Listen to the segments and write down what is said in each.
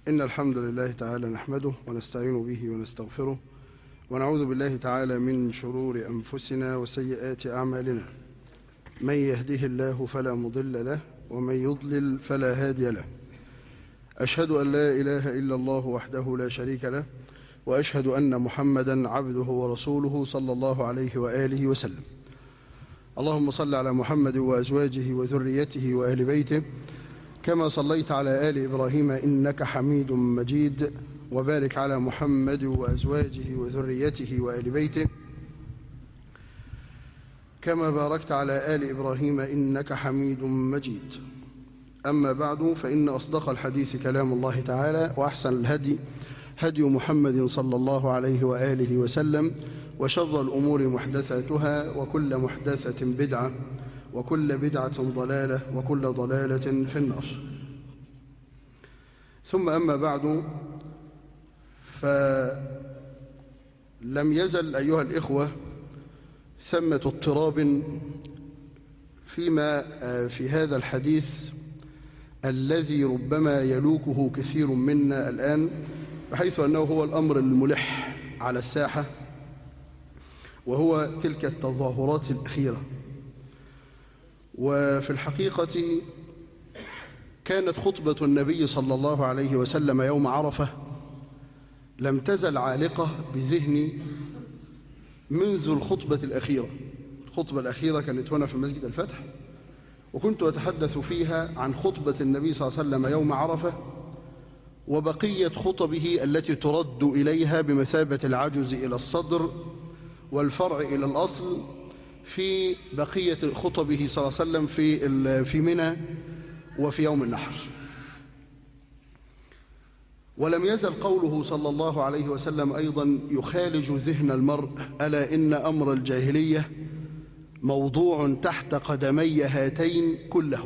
إن الحمد لله تعالى نحمده ونستعين به ونستغفره ونعوذ بالله تعالى من شرور أنفسنا وسيئات أعمالنا من يهده الله فلا مضل له ومن يضلل فلا هادي له أشهد أن لا إله إلا الله وحده لا شريك له وأشهد أن محمدا عبده ورسوله صلى الله عليه وآله وسلم اللهم صل على محمد وأزواجه وذريته وأهل بيته كما صليت على آل إبراهيم إنك حميد مجيد وبارك على محمد وأزواجه وذريته وآل بيته كما باركت على آل إبراهيم إنك حميد مجيد أما بعد فإن أصدق الحديث كلام الله تعالى وأحسن الهدي هدي محمد صلى الله عليه وآله وسلم وشر الأمور محدثاتها وكل محدثة بدعة وكل بدعة ضلالة وكل ضلالة في النار ثم أما بعد فلم يزل أيها الإخوة ثمة اضطراب فيما في هذا الحديث الذي ربما يلوكه كثير منا الآن بحيث أنه هو الأمر الملح على الساحة وهو تلك التظاهرات الأخيرة وفي الحقيقة كانت خطبة النبي صلى الله عليه وسلم يوم عرفة لم تزل عالقة بذهني منذ الخطبة الأخيرة الخطبة الأخيرة كانت هنا في مسجد الفتح وكنت أتحدث فيها عن خطبة النبي صلى الله عليه وسلم يوم عرفة وبقية خطبه التي ترد إليها بمثابة العجز إلى الصدر والفرع إلى الأصل في بقية خطبه صلى الله عليه وسلم في في منى وفي يوم النحر ولم يزل قوله صلى الله عليه وسلم أيضا يخالج ذهن المرء ألا إن أمر الجاهلية موضوع تحت قدمي هاتين كله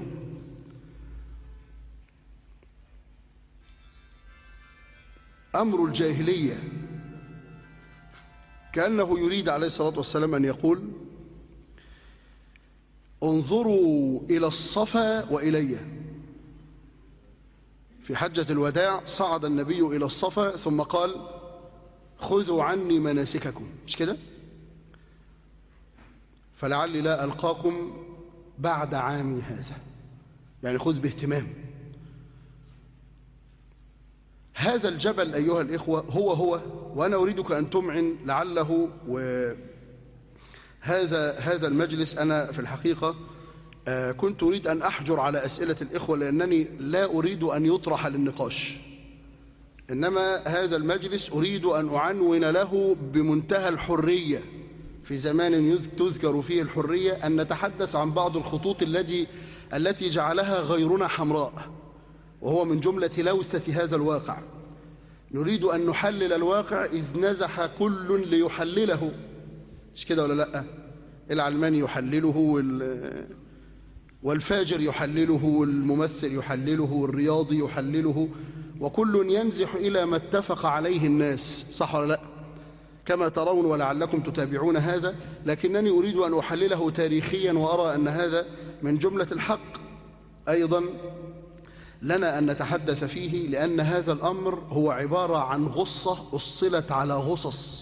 أمر الجاهلية كأنه يريد عليه الصلاة والسلام أن يقول انظروا إلى الصفا وإلي في حجة الوداع صعد النبي إلى الصفا ثم قال خذوا عني مناسككم مش كده فلعلي لا ألقاكم بعد عامي هذا يعني خذ باهتمام هذا الجبل أيها الإخوة هو هو وأنا أريدك أن تمعن لعله وهذا هذا المجلس أنا في الحقيقة كنت أريد أن أحجر على أسئلة الإخوة لأنني لا أريد أن يطرح للنقاش إنما هذا المجلس أريد أن أعنون له بمنتهى الحرية في زمان تذكر فيه الحرية أن نتحدث عن بعض الخطوط التي التي جعلها غيرنا حمراء وهو من جملة لوثة هذا الواقع نريد أن نحلل الواقع إذ نزح كل ليحلله مش كده ولا لأ العلماني يحلله وال... والفاجر يحلله والممثل يحلله والرياضي يحلله وكل ينزح إلى ما اتفق عليه الناس صح ولا لأ كما ترون ولعلكم تتابعون هذا لكنني أريد أن أحلله تاريخيا وأرى أن هذا من جملة الحق أيضا لنا أن نتحدث فيه لأن هذا الأمر هو عبارة عن غصة أصلت على غصص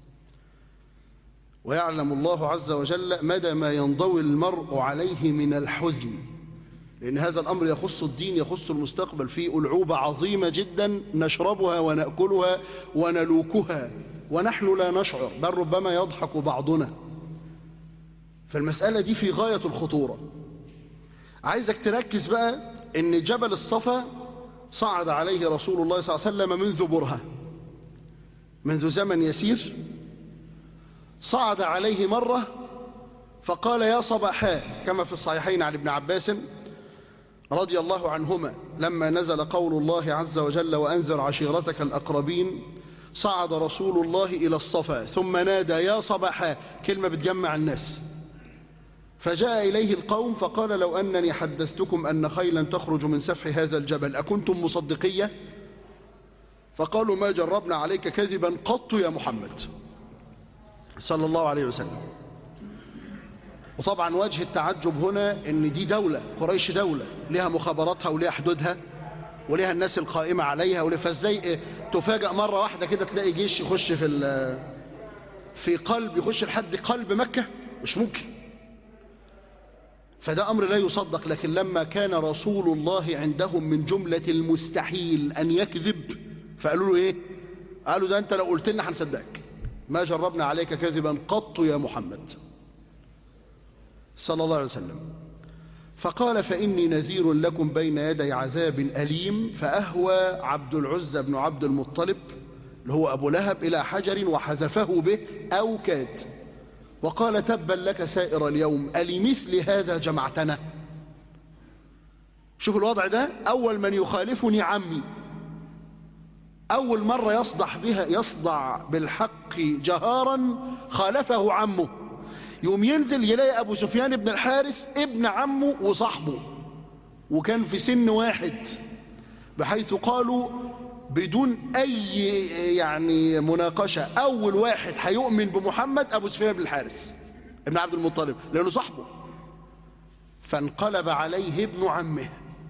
ويعلم الله عز وجل مدى ما ينضوي المرء عليه من الحزن لأن هذا الأمر يخص الدين يخص المستقبل فيه ألعوبة عظيمة جدا نشربها ونأكلها ونلوكها ونحن لا نشعر بل ربما يضحك بعضنا فالمسألة دي في غاية الخطورة عايزك تركز بقى ان جبل الصفا صعد عليه رسول الله صلى الله عليه وسلم منذ برهة منذ زمن يسير صعد عليه مرة فقال يا صباحا كما في الصحيحين عن ابن عباس رضي الله عنهما لما نزل قول الله عز وجل وأنذر عشيرتك الأقربين صعد رسول الله إلى الصفا ثم نادى يا صباحا كلمة بتجمع الناس فجاء إليه القوم فقال لو أنني حدثتكم أن خيلا تخرج من سفح هذا الجبل أكنتم مصدقية فقالوا ما جربنا عليك كذبا قط يا محمد صلى الله عليه وسلم وطبعا وجه التعجب هنا ان دي دولة قريش دولة لها مخابراتها ولها حدودها وليها الناس القائمة عليها وليه- فازاي تفاجأ مرة واحدة كده تلاقي جيش يخش في ال- في قلب يخش لحد قلب مكة مش ممكن فده أمر لا يصدق لكن لما كان رسول الله عندهم من جملة المستحيل أن يكذب فقالوا له إيه قالوا ده أنت لو قلت لنا هنصدقك ما جربنا عليك كذبا قط يا محمد صلى الله عليه وسلم فقال فإني نذير لكم بين يدي عذاب أليم فأهوى عبد العزى بن عبد المطلب اللي هو أبو لهب إلى حجر وحذفه به أو كاد وقال تبا لك سائر اليوم ألمثل هذا جمعتنا شوف الوضع ده أول من يخالفني عمي أول مرة يصدح بها يصدع بالحق جهارا خالفه عمه يوم ينزل يلاقي أبو سفيان بن الحارث ابن عمه وصاحبه وكان في سن واحد بحيث قالوا بدون أي يعني مناقشة أول واحد هيؤمن بمحمد أبو سفيان بن الحارث ابن عبد المطلب لأنه صاحبه فانقلب عليه ابن عمه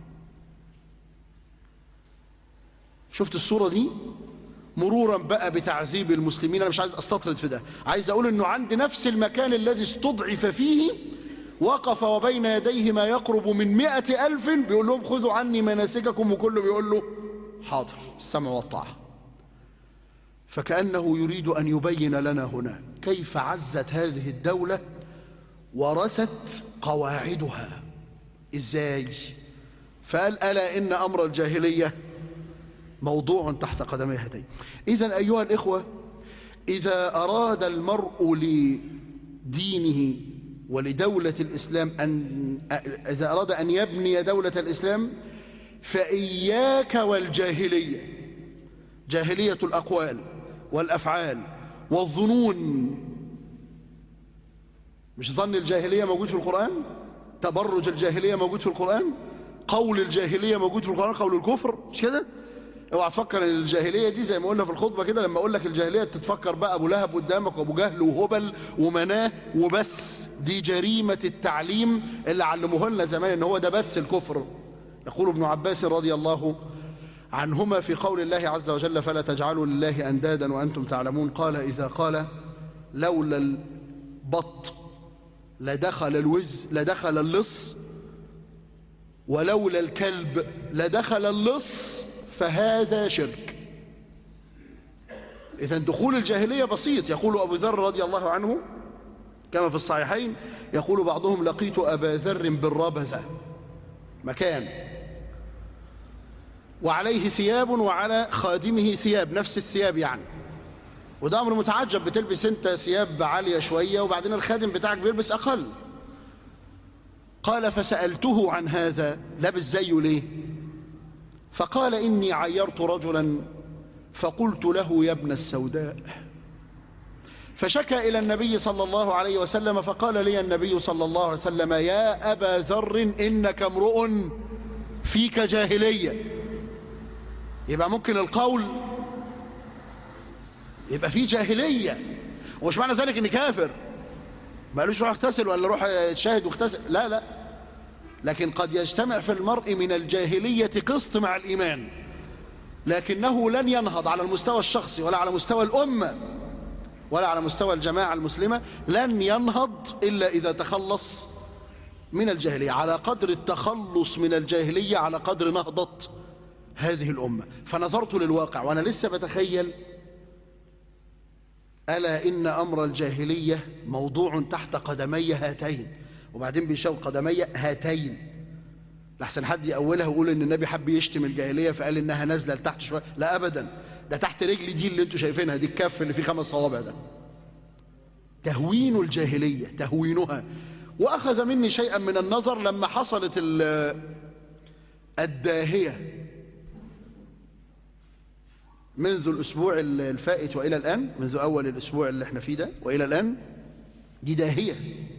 شفت الصورة دي مرورا بقى بتعذيب المسلمين أنا مش عايز أستطرد في ده عايز أقول أنه عند نفس المكان الذي استضعف فيه وقف وبين يديه ما يقرب من مئة ألف بيقول لهم خذوا عني مناسككم وكله بيقول له حاضر السمع والطاعة فكأنه يريد أن يبين لنا هنا كيف عزت هذه الدولة ورست قواعدها إزاي فقال ألا إن أمر الجاهلية موضوع تحت قدمي هاتين إذا أيها الإخوة إذا أراد المرء لدينه ولدولة الإسلام أن إذا أراد أن يبني دولة الإسلام فإياك والجاهلية جاهلية الأقوال والأفعال والظنون مش ظن الجاهلية موجود في القرآن تبرج الجاهلية موجود في القرآن قول الجاهلية موجود في القرآن قول الكفر مش كده اوعى تفكر ان الجاهليه دي زي ما قلنا في الخطبه كده لما اقول لك الجاهليه تتفكر بقى ابو لهب قدامك وابو جهل وهبل ومناه وبس دي جريمه التعليم اللي علموه لنا زمان ان هو ده بس الكفر يقول ابن عباس رضي الله عنهما في قول الله عز وجل فلا تجعلوا لله اندادا وانتم تعلمون قال اذا قال لولا البط لدخل الوز لدخل اللص ولولا الكلب لدخل اللص فهذا شرك إذا دخول الجاهلية بسيط يقول أبو ذر رضي الله عنه كما في الصحيحين يقول بعضهم لقيت أبا ذر بالربذة مكان وعليه ثياب وعلى خادمه ثياب نفس الثياب يعني وده أمر متعجب بتلبس أنت ثياب عالية شوية وبعدين الخادم بتاعك بيلبس أقل قال فسألته عن هذا لابس زيه ليه فقال إني عيرت رجلا فقلت له يا ابن السوداء فشكى إلى النبي صلى الله عليه وسلم فقال لي النبي صلى الله عليه وسلم يا أبا ذر إنك امرؤ فيك جاهلية يبقى ممكن القول يبقى فيه جاهلية ومش معنى ذلك إني كافر ما قالوش روح اغتسل ولا روح شاهد واغتسل لا لا لكن قد يجتمع في المرء من الجاهلية قسط مع الإيمان لكنه لن ينهض على المستوى الشخصي ولا على مستوى الأمة ولا على مستوى الجماعة المسلمة لن ينهض إلا إذا تخلص من الجاهلية على قدر التخلص من الجاهلية على قدر نهضة هذه الأمة فنظرت للواقع وأنا لسه بتخيل ألا إن أمر الجاهلية موضوع تحت قدمي هاتين وبعدين بيشاور قدمي هاتين لحسن حد يأولها ويقول ان النبي حب يشتم الجاهليه فقال انها نازله لتحت شويه لا ابدا ده تحت رجلي دي اللي انتوا شايفينها دي الكف اللي فيه خمس صوابع ده تهوين الجاهليه تهوينها واخذ مني شيئا من النظر لما حصلت الداهيه منذ الاسبوع الفائت والى الان منذ اول الاسبوع اللي احنا فيه ده والى الان دي داهيه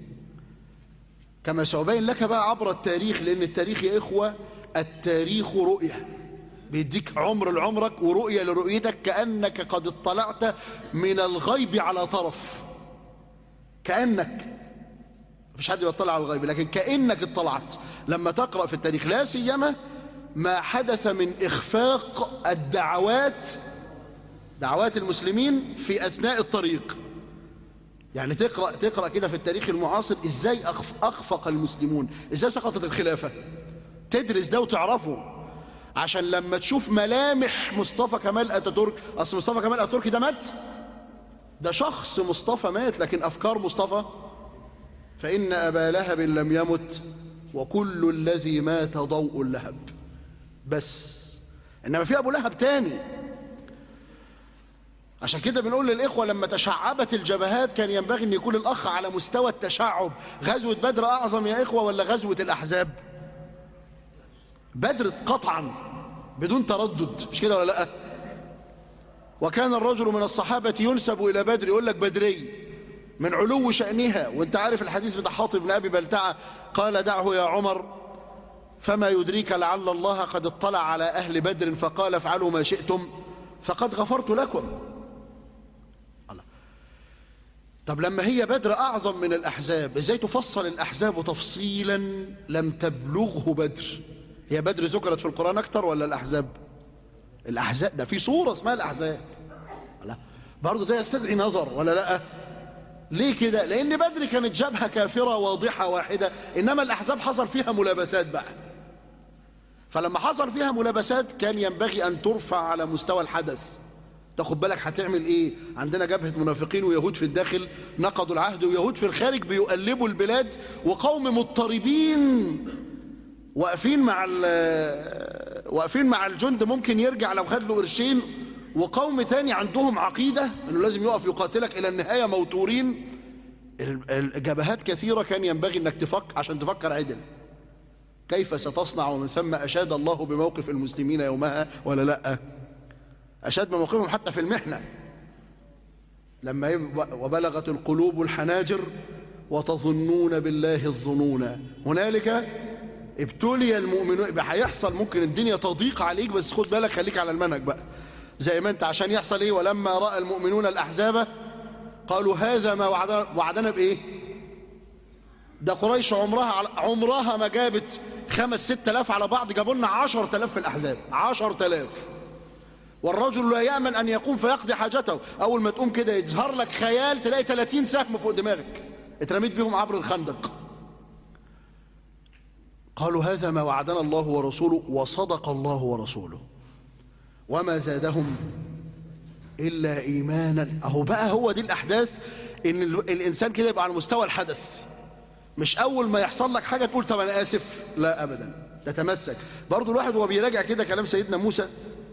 كما سأبين لك بقى عبر التاريخ لأن التاريخ يا إخوة التاريخ رؤية بيديك عمر لعمرك ورؤية لرؤيتك كأنك قد اطلعت من الغيب على طرف كأنك مفيش حد يطلع على الغيب لكن كأنك اطلعت لما تقرأ في التاريخ لا سيما ما حدث من إخفاق الدعوات دعوات المسلمين في أثناء الطريق يعني تقرأ, تقرأ كده في التاريخ المعاصر إزاي أخف- أخفق المسلمون إزاي سقطت الخلافة تدرس ده وتعرفه عشان لما تشوف ملامح مصطفى كمال أتاتورك أصل مصطفى كمال أتاتورك ده مات ده شخص مصطفى مات لكن أفكار مصطفى فإن أبا لهب لم يمت وكل الذي مات ضوء اللهب بس إنما في أبو لهب تاني عشان كده بنقول للإخوة لما تشعبت الجبهات كان ينبغي أن يكون الأخ على مستوى التشعب غزوة بدر أعظم يا إخوة ولا غزوة الأحزاب بدر قطعا بدون تردد مش كده ولا لأ وكان الرجل من الصحابة ينسب إلى بدر يقول لك بدري من علو شأنها وانت عارف الحديث بتاع حاطب بن أبي بلتعة قال دعه يا عمر فما يدريك لعل الله قد اطلع على أهل بدر فقال افعلوا ما شئتم فقد غفرت لكم الله. طب لما هي بدر أعظم من الأحزاب إزاي تفصل الأحزاب تفصيلا لم تبلغه بدر هي بدر ذكرت في القرآن أكتر ولا الأحزاب الأحزاب ده في صورة اسمها الأحزاب لا برضه ده يستدعي نظر ولا لا ليه كده لأن بدر كانت جبهة كافرة واضحة واحدة إنما الأحزاب حصل فيها ملابسات بقى فلما حصل فيها ملابسات كان ينبغي أن ترفع على مستوى الحدث تاخد بالك هتعمل ايه عندنا جبهة منافقين ويهود في الداخل نقضوا العهد ويهود في الخارج بيقلبوا البلاد وقوم مضطربين واقفين مع ال- واقفين مع الجند ممكن يرجع لو خد له قرشين وقوم تاني عندهم عقيدة انه لازم يقف يقاتلك الى النهاية موتورين ال- الجبهات كثيرة كان ينبغي انك تفكر عشان تفكر عدل كيف ستصنع ومن ثم اشاد الله بموقف المسلمين يومها ولا لا اشاد بموقفهم حتى في المحنة لما يب- وبلغت القلوب الحناجر وتظنون بالله الظنون هنالك ابتلي المؤمنون يبقى هيحصل ممكن الدنيا تضيق عليك بس خد بالك خليك على المنهج بقى زي ما انت عشان يحصل ايه ولما راى المؤمنون الاحزاب قالوا هذا ما وعدنا وعدنا بايه ده قريش عمرها على عمرها ما جابت خمس ست الاف على بعض جابوا لنا عشر تلاف في الاحزاب عشر تلاف والرجل لا يأمن أن يقوم فيقضي حاجته أول ما تقوم كده يظهر لك خيال تلاقي 30 سهم فوق دماغك اترميت بيهم عبر الخندق قالوا هذا ما وعدنا الله ورسوله وصدق الله ورسوله وما زادهم إلا إيمانا أهو بقى هو دي الأحداث إن ال- الإنسان كده يبقى على مستوى الحدث مش أول ما يحصل لك حاجة تقول طب أنا آسف لا أبدا تتمسك برضو الواحد وهو بيراجع كده كلام سيدنا موسى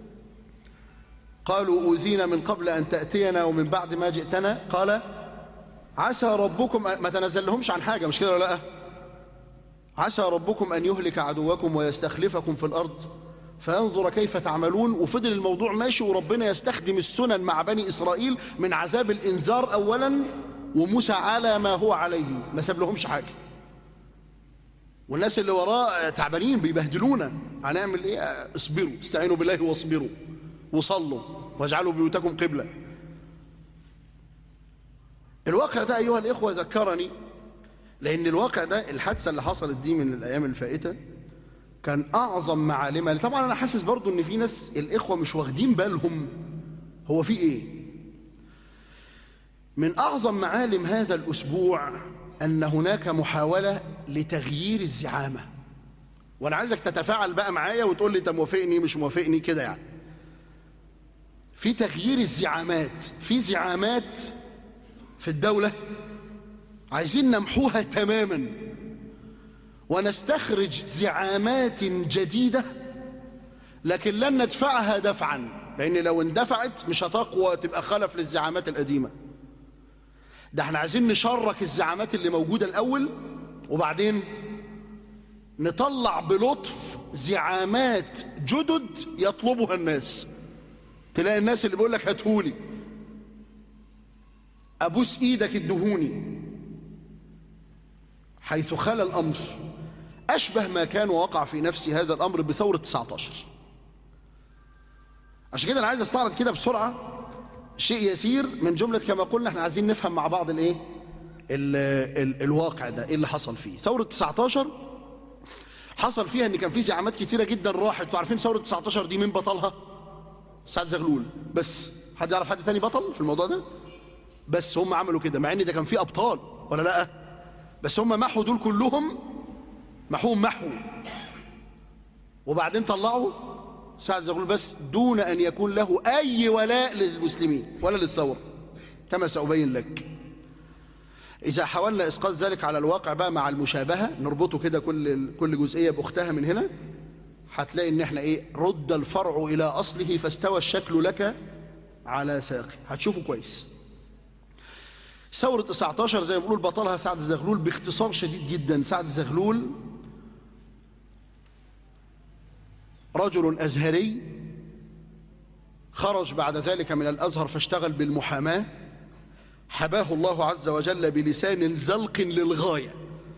قالوا أوذينا من قبل أن تأتينا ومن بعد ما جئتنا قال عسى ربكم أن- ما تنزل لهمش عن حاجة مش كده ولا لا عسى ربكم أن يهلك عدوكم ويستخلفكم في الأرض فينظر كيف تعملون وفضل الموضوع ماشي وربنا يستخدم السنن مع بني إسرائيل من عذاب الإنذار أولا وموسى على ما هو عليه ما ساب لهمش حاجة والناس اللي وراه تعبانين بيبهدلونا هنعمل ايه اصبروا استعينوا بالله واصبروا وصلوا واجعلوا بيوتكم قبلة الواقع ده أيها الإخوة ذكرني لأن الواقع ده الحادثة اللي حصلت دي من الأيام الفائتة كان أعظم معالمها طبعا أنا حاسس برضو إن في ناس الإخوة مش واخدين بالهم هو في إيه من أعظم معالم هذا الأسبوع أن هناك محاولة لتغيير الزعامة وأنا عايزك تتفاعل بقى معايا وتقول لي أنت موافقني مش موافقني كده يعني في تغيير الزعامات في زعامات في الدولة عايزين نمحوها تماما ونستخرج زعامات جديدة لكن لن ندفعها دفعا لأن لو اندفعت مش هتقوى تبقى خلف للزعامات القديمة ده احنا عايزين نشرك الزعامات اللي موجودة الأول وبعدين نطلع بلطف زعامات جدد يطلبها الناس تلاقي الناس اللي بيقول لك هاتهولي ابوس ايدك ادهوني حيث خلى الامر اشبه ما كان ووقع في نفس هذا الامر بثوره 19 عشان كده انا عايز استعرض كده بسرعه شيء يسير من جمله كما قلنا احنا عايزين نفهم مع بعض الايه ال ال الواقع ده ايه اللي حصل فيه ثوره 19 حصل فيها ان كان في زعامات كتيره جدا راحت انتوا عارفين ثوره 19 دي مين بطلها سعد زغلول بس حد يعرف حد تاني بطل في الموضوع ده بس هم عملوا كده مع ان ده كان في ابطال ولا لا بس هم محوا دول كلهم محوهم محو وبعدين طلعوا سعد زغلول بس دون ان يكون له اي ولاء للمسلمين ولا للثوره كما سأبين لك إذا حاولنا إسقاط ذلك على الواقع بقى مع المشابهة نربطه كده كل كل جزئية بأختها من هنا هتلاقي إن إحنا إيه رد الفرع إلى أصله فاستوى الشكل لك على ساقه هتشوفه كويس ثورة 19 زي ما بيقولوا بطلها سعد زغلول باختصار شديد جدا سعد زغلول رجل أزهري خرج بعد ذلك من الأزهر فاشتغل بالمحاماة حباه الله عز وجل بلسان زلق للغاية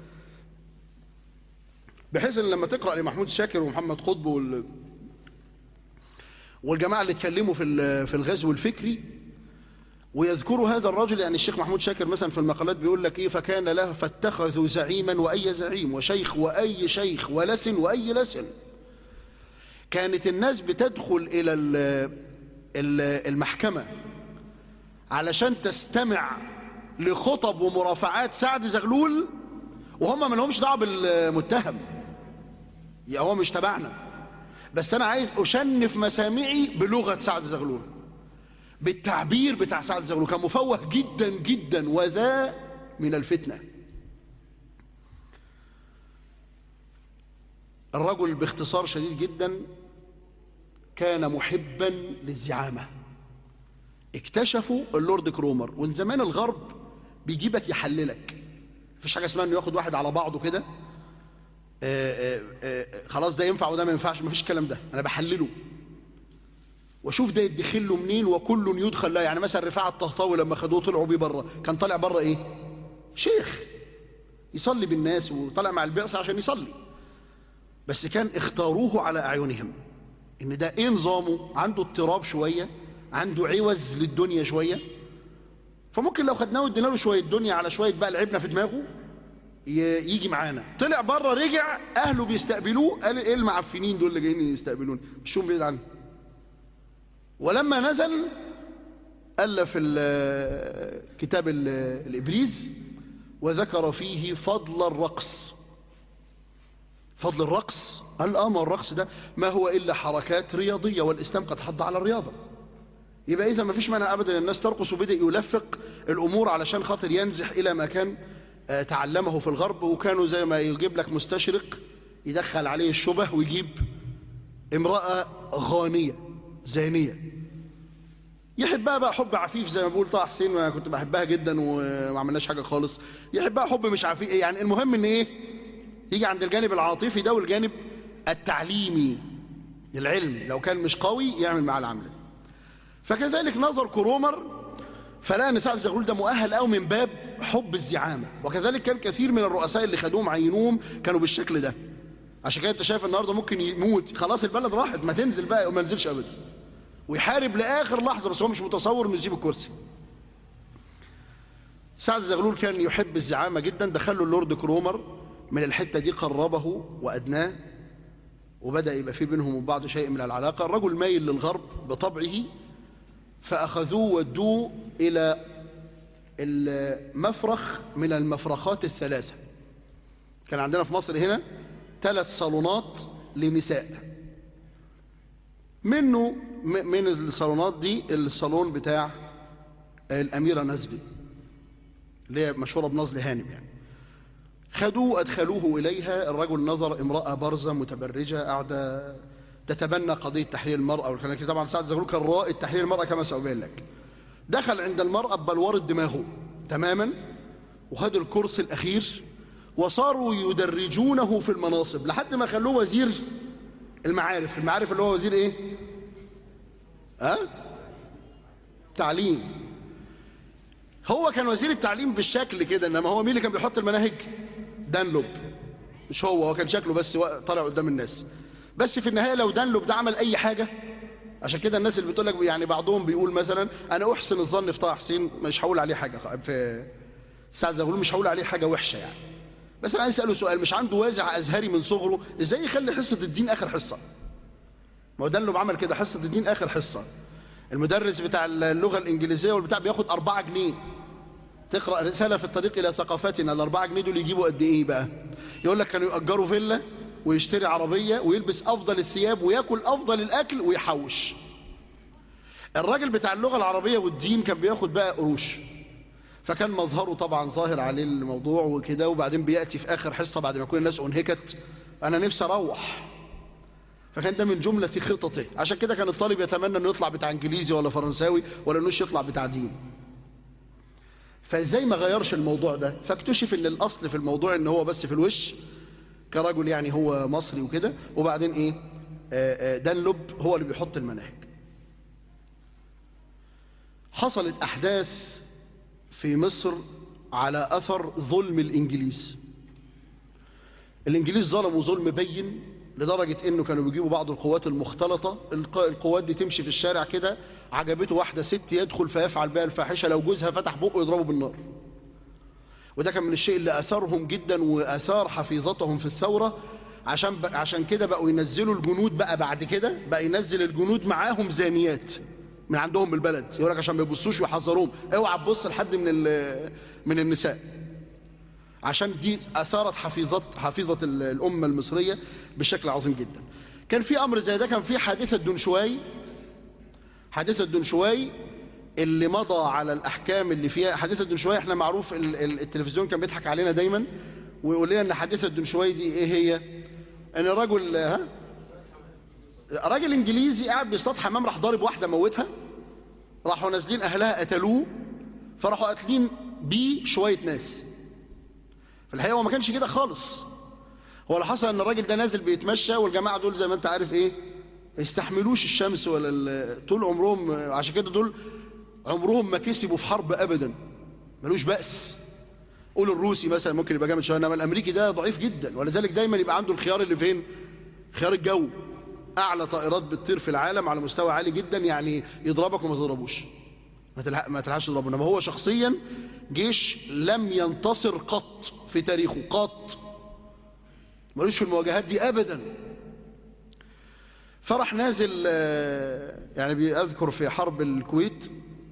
بحيث ان لما تقرأ لمحمود شاكر ومحمد قطب وال... والجماعة اللي اتكلموا في في الغزو الفكري ويذكروا هذا الرجل يعني الشيخ محمود شاكر مثلا في المقالات بيقول لك ايه فكان له فاتخذوا زعيما واي زعيم وشيخ واي شيخ ولسن واي لسن كانت الناس بتدخل الى المحكمة علشان تستمع لخطب ومرافعات سعد زغلول وهم ما لهمش دعوه بالمتهم يا هو مش تبعنا بس انا عايز اشنف مسامعي بلغه سعد زغلول بالتعبير بتاع سعد زغلول كان مفوه جدا جدا وذا من الفتنه الرجل باختصار شديد جدا كان محبا للزعامه اكتشفوا اللورد كرومر ومن زمان الغرب بيجيبك يحللك مفيش حاجه اسمها انه ياخد واحد على بعضه كده خلاص ده ينفع وده ما ينفعش مفيش الكلام ده انا بحلله واشوف ده يدخل له منين وكل يدخل لا يعني مثلا رفاعه الطهطاوي لما خدوه طلعوا بيه بره كان طالع بره ايه شيخ يصلي بالناس وطلع مع البعثه عشان يصلي بس كان اختاروه على اعينهم ان ده ايه نظامه عنده اضطراب شويه عنده عوز للدنيا شويه فممكن لو خدناه وادينا له شويه دنيا على شويه بقى لعبنا في دماغه يجي معانا طلع بره رجع اهله بيستقبلوه قال ايه المعفنين دول اللي جايين يستقبلوني مشوهم بعيد عني ولما نزل الف كتاب الابريز وذكر فيه فضل الرقص فضل الرقص قال اه ما الرقص ده ما هو الا حركات رياضيه والاسلام قد حض على الرياضه يبقى اذا ما فيش مانع ابدا الناس ترقص وبدا يلفق الامور علشان خاطر ينزح الى ما كان تعلمه في الغرب وكانوا زي ما يجيب لك مستشرق يدخل عليه الشبه ويجيب امراه غانيه زانيه يحبها بقى حب عفيف زي ما بقول طه حسين وانا كنت بحبها جدا وما عملناش حاجه خالص يحبها حب مش عفيف يعني المهم ان ايه يجي عند الجانب العاطفي ده والجانب التعليمي العلم لو كان مش قوي يعمل معاه العمل فكذلك نظر كرومر فلقى ان سعد زغلول ده مؤهل قوي من باب حب الزعامه وكذلك كان كثير من الرؤساء اللي خدوهم عينوهم كانوا بالشكل ده عشان كده انت شايف النهارده ممكن يموت خلاص البلد راحت ما تنزل بقى وما ينزلش ابدا ويحارب لاخر لحظه بس هو مش متصور انه يسيب الكرسي سعد زغلول كان يحب الزعامه جدا دخله اللورد كرومر من الحته دي قربه وادناه وبدا يبقى في بينهم وبعض شيء من العلاقه الرجل مايل للغرب بطبعه فأخذوه ودوه إلى المفرخ من المفرخات الثلاثة كان عندنا في مصر هنا ثلاث صالونات لنساء منه من الصالونات دي الصالون بتاع الأميرة نزبي اللي هي مشهورة بنزل هانم يعني خدوه أدخلوه إليها الرجل نظر امرأة برزة متبرجة قاعدة تتبنى قضية تحرير المرأة والكلام كده طبعا سعد زغلول كان رائد تحرير المرأة كما سأبين لك دخل عند المرأة ببلورة دماغه تماما وخد الكرسي الأخير وصاروا يدرجونه في المناصب لحد ما خلوه وزير المعارف المعارف اللي هو وزير ايه ها أه؟ تعليم هو كان وزير التعليم بالشكل كده انما هو مين اللي كان بيحط المناهج دانلوب مش هو هو كان شكله بس طالع قدام الناس بس في النهايه لو دانلوب ده عمل اي حاجه عشان كده الناس اللي بتقول لك يعني بعضهم بيقول مثلا انا احسن الظن في طه حسين مش هقول عليه حاجه في سعد زغلول مش هقول عليه حاجه وحشه يعني بس انا عايز اساله سؤال مش عنده وازع ازهري من صغره ازاي يخلي حصه الدين اخر حصه ما هو ده اللي عمل كده حصه الدين اخر حصه المدرس بتاع اللغه الانجليزيه والبتاع بياخد 4 جنيه تقرا رساله في الطريق الى ثقافتنا الأربعة جنيه دول يجيبوا قد ايه بقى يقول لك كانوا ياجروا فيلا ويشتري عربيه ويلبس افضل الثياب وياكل افضل الاكل ويحوش الراجل بتاع اللغه العربيه والدين كان بياخد بقى قروش فكان مظهره طبعا ظاهر عليه الموضوع وكده وبعدين بياتي في اخر حصه بعد ما يكون الناس انهكت انا نفسي اروح فكان ده من جمله خططه عشان كده كان الطالب يتمنى انه يطلع بتاع انجليزي ولا فرنساوي ولا انه يطلع بتاع دين فازاي ما غيرش الموضوع ده فاكتشف ان الاصل في الموضوع ان هو بس في الوش كرجل يعني هو مصري وكده وبعدين ايه آه، آه، دانلوب هو اللي بيحط المناهج حصلت احداث في مصر على اثر ظلم الانجليز الانجليز ظلموا ظلم بين لدرجه انه كانوا بيجيبوا بعض القوات المختلطه الق- القوات دي تمشي في الشارع كده عجبته واحده ست يدخل فيفعل بها الفاحشه لو جوزها فتح بقه يضربه بالنار وده كان من الشيء اللي اثرهم جدا واثار حفيظتهم في الثوره عشان ب... عشان كده بقوا ينزلوا الجنود بقى بعد كده بقى ينزل الجنود معاهم زانيات من عندهم من البلد يقول لك عشان ما يبصوش ويحذروهم اوعى تبص لحد من ال... من النساء عشان دي اثارت حفيظه حفيظه ال- الامه المصريه بشكل عظيم جدا كان في امر زي ده كان في حادثه دنشواي حادثه دنشواي اللي مضى على الاحكام اللي فيها حادثه دنشواي احنا معروف ال- ال- التلفزيون كان بيضحك علينا دايما ويقول لنا ان حادثه دنشواي دي ايه هي ان رجل ها راجل انجليزي قاعد بيصطاد حمام راح ضارب واحده موتها راحوا نازلين اهلها قتلوه فراحوا قاتلين بيه شويه ناس في الحقيقه هو ما كانش كده خالص هو اللي حصل ان الراجل ده نازل بيتمشى والجماعه دول زي ما انت عارف ايه ما يستحملوش الشمس ولا ال- طول عمرهم عشان كده دول عمرهم ما كسبوا في حرب ابدا ملوش بأس قول الروسي مثلا ممكن يبقى جامد شويه انما الامريكي ده ضعيف جدا ولذلك دايما يبقى عنده الخيار اللي فين خيار الجو اعلى طائرات بتطير في العالم على مستوى عالي جدا يعني يضربك وما تضربوش ما تلحق ما تلحقش تضربه انما هو شخصيا جيش لم ينتصر قط في تاريخه قط ملوش في المواجهات دي ابدا فرح نازل آه، يعني بيذكر في حرب الكويت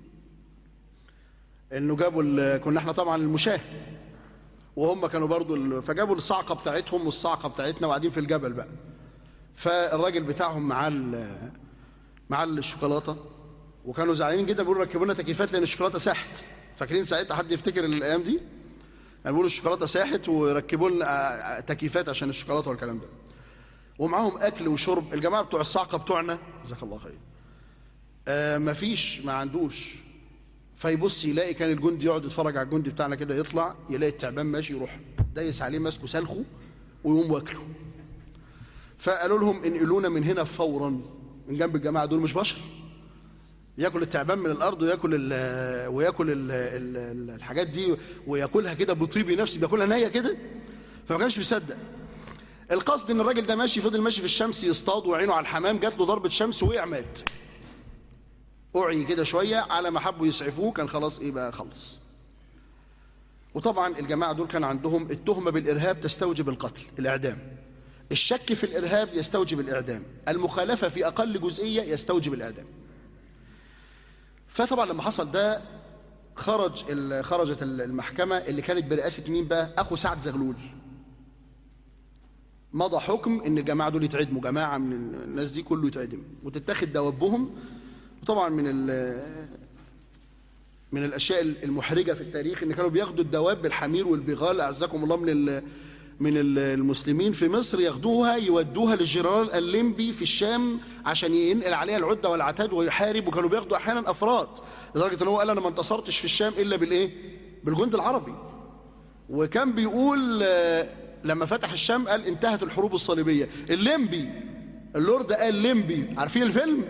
انه جابوا ال- كنا احنا طبعا المشاه وهم كانوا برضو ال- فجابوا الصعقه بتاعتهم والصعقه بتاعتنا وقاعدين في الجبل بقى فالراجل بتاعهم معاه ال- معاه الشوكولاته وكانوا زعلانين جدا بيقولوا ركبوا لنا تكييفات لان الشوكولاته ساحت فاكرين ساعتها حد يفتكر الايام دي يعني بيقولوا الشوكولاته ساحت وركبوا لنا آه، آه، تكييفات عشان الشوكولاته والكلام ده ومعاهم اكل وشرب الجماعه بتوع الصعقه بتوعنا جزاك الله خير آه مفيش ما عندوش فيبص يلاقي كان الجندي يقعد يتفرج على الجندي بتاعنا كده يطلع يلاقي التعبان ماشي يروح دايس عليه ماسكه سلخه ويقوم واكله فقالوا لهم انقلونا من هنا فورا من جنب الجماعه دول مش بشر ياكل التعبان من الارض وياكل ال وياكل ال ال الحاجات دي وياكلها كده بطيب نفسه بياكلها نيه كده فما كانش بيصدق القصد ان الراجل ده ماشي فضل ماشي في الشمس يصطاد وعينه على الحمام جات له ضربه شمس وقع مات أعي كده شوية على ما حبوا يسعفوه كان خلاص إيه بقى خلص وطبعا الجماعة دول كان عندهم التهمة بالإرهاب تستوجب القتل الإعدام الشك في الإرهاب يستوجب الإعدام المخالفة في أقل جزئية يستوجب الإعدام فطبعا لما حصل ده خرج ال- خرجت المحكمة اللي كانت برئاسة مين بقى أخو سعد زغلول مضى حكم ان الجماعه دول يتعدموا جماعه من الناس دي كله يتعدم وتتاخد دوابهم وطبعا من ال- من الاشياء المحرجه في التاريخ ان كانوا بياخدوا الدواب بالحمير والبغال اعزكم الله من ال- من ال- المسلمين في مصر ياخدوها يودوها للجنرال الليمبي في الشام عشان ينقل عليها العده والعتاد ويحارب وكانوا بياخدوا احيانا افراد لدرجه ان هو قال انا ما انتصرتش في الشام الا بالايه؟ بالجند العربي وكان بيقول آه، لما فتح الشام قال انتهت الحروب الصليبيه الليمبي اللورد قال ليمبي عارفين الفيلم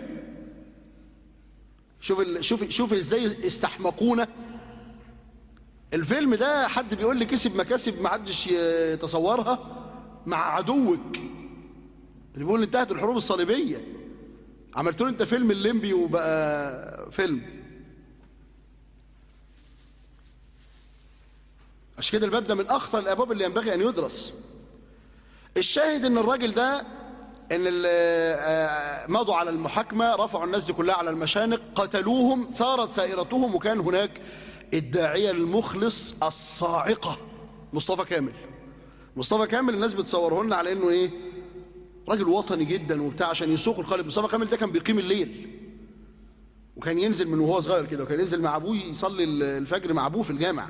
شوف ال... شوف شوف ازاي استحمقونا الفيلم ده حد بيقول لي كسب مكاسب ما حدش يتصورها مع عدوك اللي بيقول انتهت الحروب الصليبيه عملت له انت فيلم الليمبي وبقى فيلم عشان كده الباب ده من اخطر الابواب اللي ينبغي ان يدرس الشاهد ان الراجل ده ان ال- آه، مضوا على المحاكمه رفعوا الناس دي كلها على المشانق قتلوهم سارت سائرتهم وكان هناك الداعيه المخلص الصاعقه مصطفى كامل مصطفى كامل الناس بتصوره لنا على انه ايه راجل وطني جدا وبتاع عشان يسوق القلب مصطفى كامل ده كان بيقيم الليل وكان ينزل من وهو صغير كده وكان ينزل مع ابوه يصلي الفجر مع ابوه في الجامع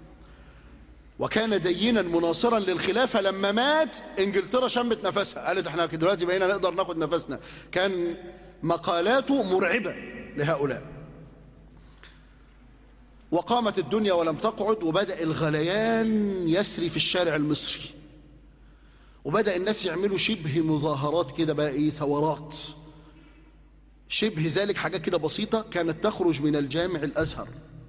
وكان دينا مناصرا للخلافه لما مات انجلترا شمت نفسها قالت احنا دلوقتي بقينا نقدر ناخد نفسنا كان مقالاته مرعبه لهؤلاء وقامت الدنيا ولم تقعد وبدا الغليان يسري في الشارع المصري وبدا الناس يعملوا شبه مظاهرات كده بقى ايه ثورات شبه ذلك حاجات كده بسيطه كانت تخرج من الجامع الازهر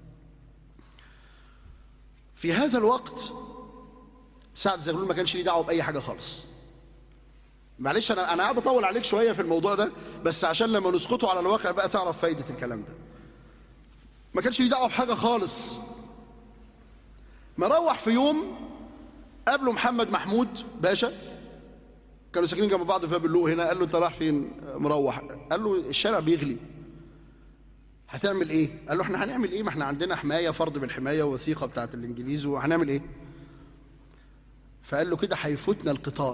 في هذا الوقت سعد زغلول ما كانش ليه دعوه باي حاجه خالص معلش انا انا قاعد اطول عليك شويه في الموضوع ده بس عشان لما نسقطه على الواقع بقى تعرف فايده الكلام ده ما كانش ليه دعوه بحاجه خالص مروح في يوم قابله محمد محمود باشا كانوا ساكنين جنب بعض في باب اللوق هنا قال له انت رايح فين مروح قال له الشارع بيغلي هتعمل ايه قال له احنا هنعمل ايه ما احنا عندنا حمايه فرض بالحمايه ووثيقه بتاعت الانجليز وهنعمل ايه فقال له كده هيفوتنا القطار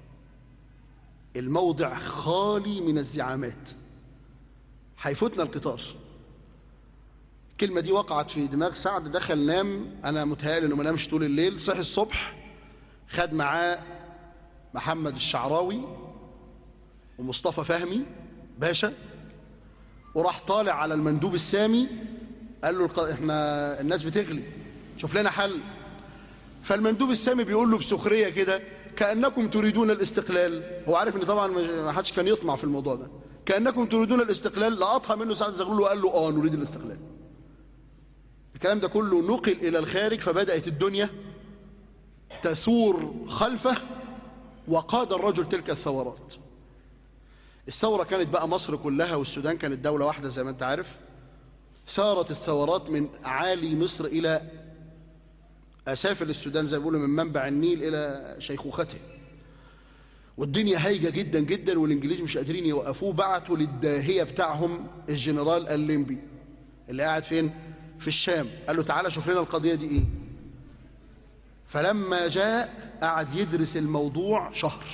الموضع خالي من الزعامات هيفوتنا القطار الكلمه دي وقعت في دماغ سعد دخل نام انا متهيألي انه ما نامش طول الليل صحي الصبح خد معاه محمد الشعراوي ومصطفى فهمي باشا وراح طالع على المندوب السامي قال له الق- احنا الناس بتغلي شوف لنا حل فالمندوب السامي بيقول له بسخريه كده كانكم تريدون الاستقلال هو عارف ان طبعا ما حدش كان يطمع في الموضوع ده كانكم تريدون الاستقلال لقطها منه سعد زغلول وقال له اه نريد الاستقلال الكلام ده كله نقل الى الخارج فبدات الدنيا تثور خلفه وقاد الرجل تلك الثورات الثورة كانت بقى مصر كلها والسودان كانت دولة واحدة زي ما انت عارف ثارت الثورات من أعالي مصر إلى أسافل السودان زي ما بيقولوا من منبع النيل إلى شيخوخته والدنيا هايجة جدا جدا والإنجليز مش قادرين يوقفوه بعتوا للداهية بتاعهم الجنرال الليمبي اللي قاعد فين؟ في الشام قال له تعالى شوف لنا القضية دي إيه فلما جاء قعد يدرس الموضوع شهر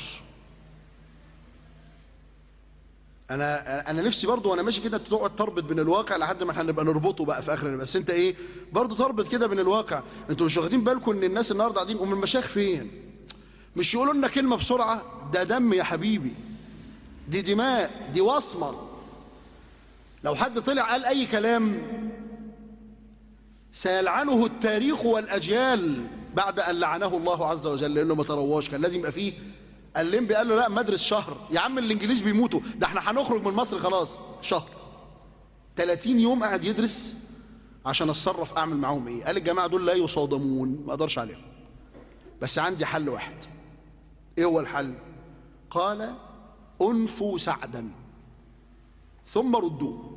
انا انا نفسي برضو وانا ماشي كده تقعد تربط بين الواقع لحد ما احنا نبقى نربطه بقى في اخر بس انت ايه برضو تربط كده بين الواقع انتوا مش واخدين بالكم ان الناس النهارده قاعدين ام المشايخ فين مش يقولوا لنا كلمه بسرعه ده دم يا حبيبي دي دماء دي وصمه لو حد طلع قال اي كلام سيلعنه التاريخ والاجيال بعد ان لعنه الله عز وجل لانه ما ترواش كان لازم يبقى فيه الليمبي قال له لا مدرس شهر يا عم الانجليز بيموتوا ده احنا هنخرج من مصر خلاص شهر 30 يوم قاعد يدرس عشان اتصرف اعمل معاهم ايه قال الجماعه دول لا يصادمون ما اقدرش عليهم بس عندي حل واحد ايه هو الحل قال انفوا سعدا ثم ردوه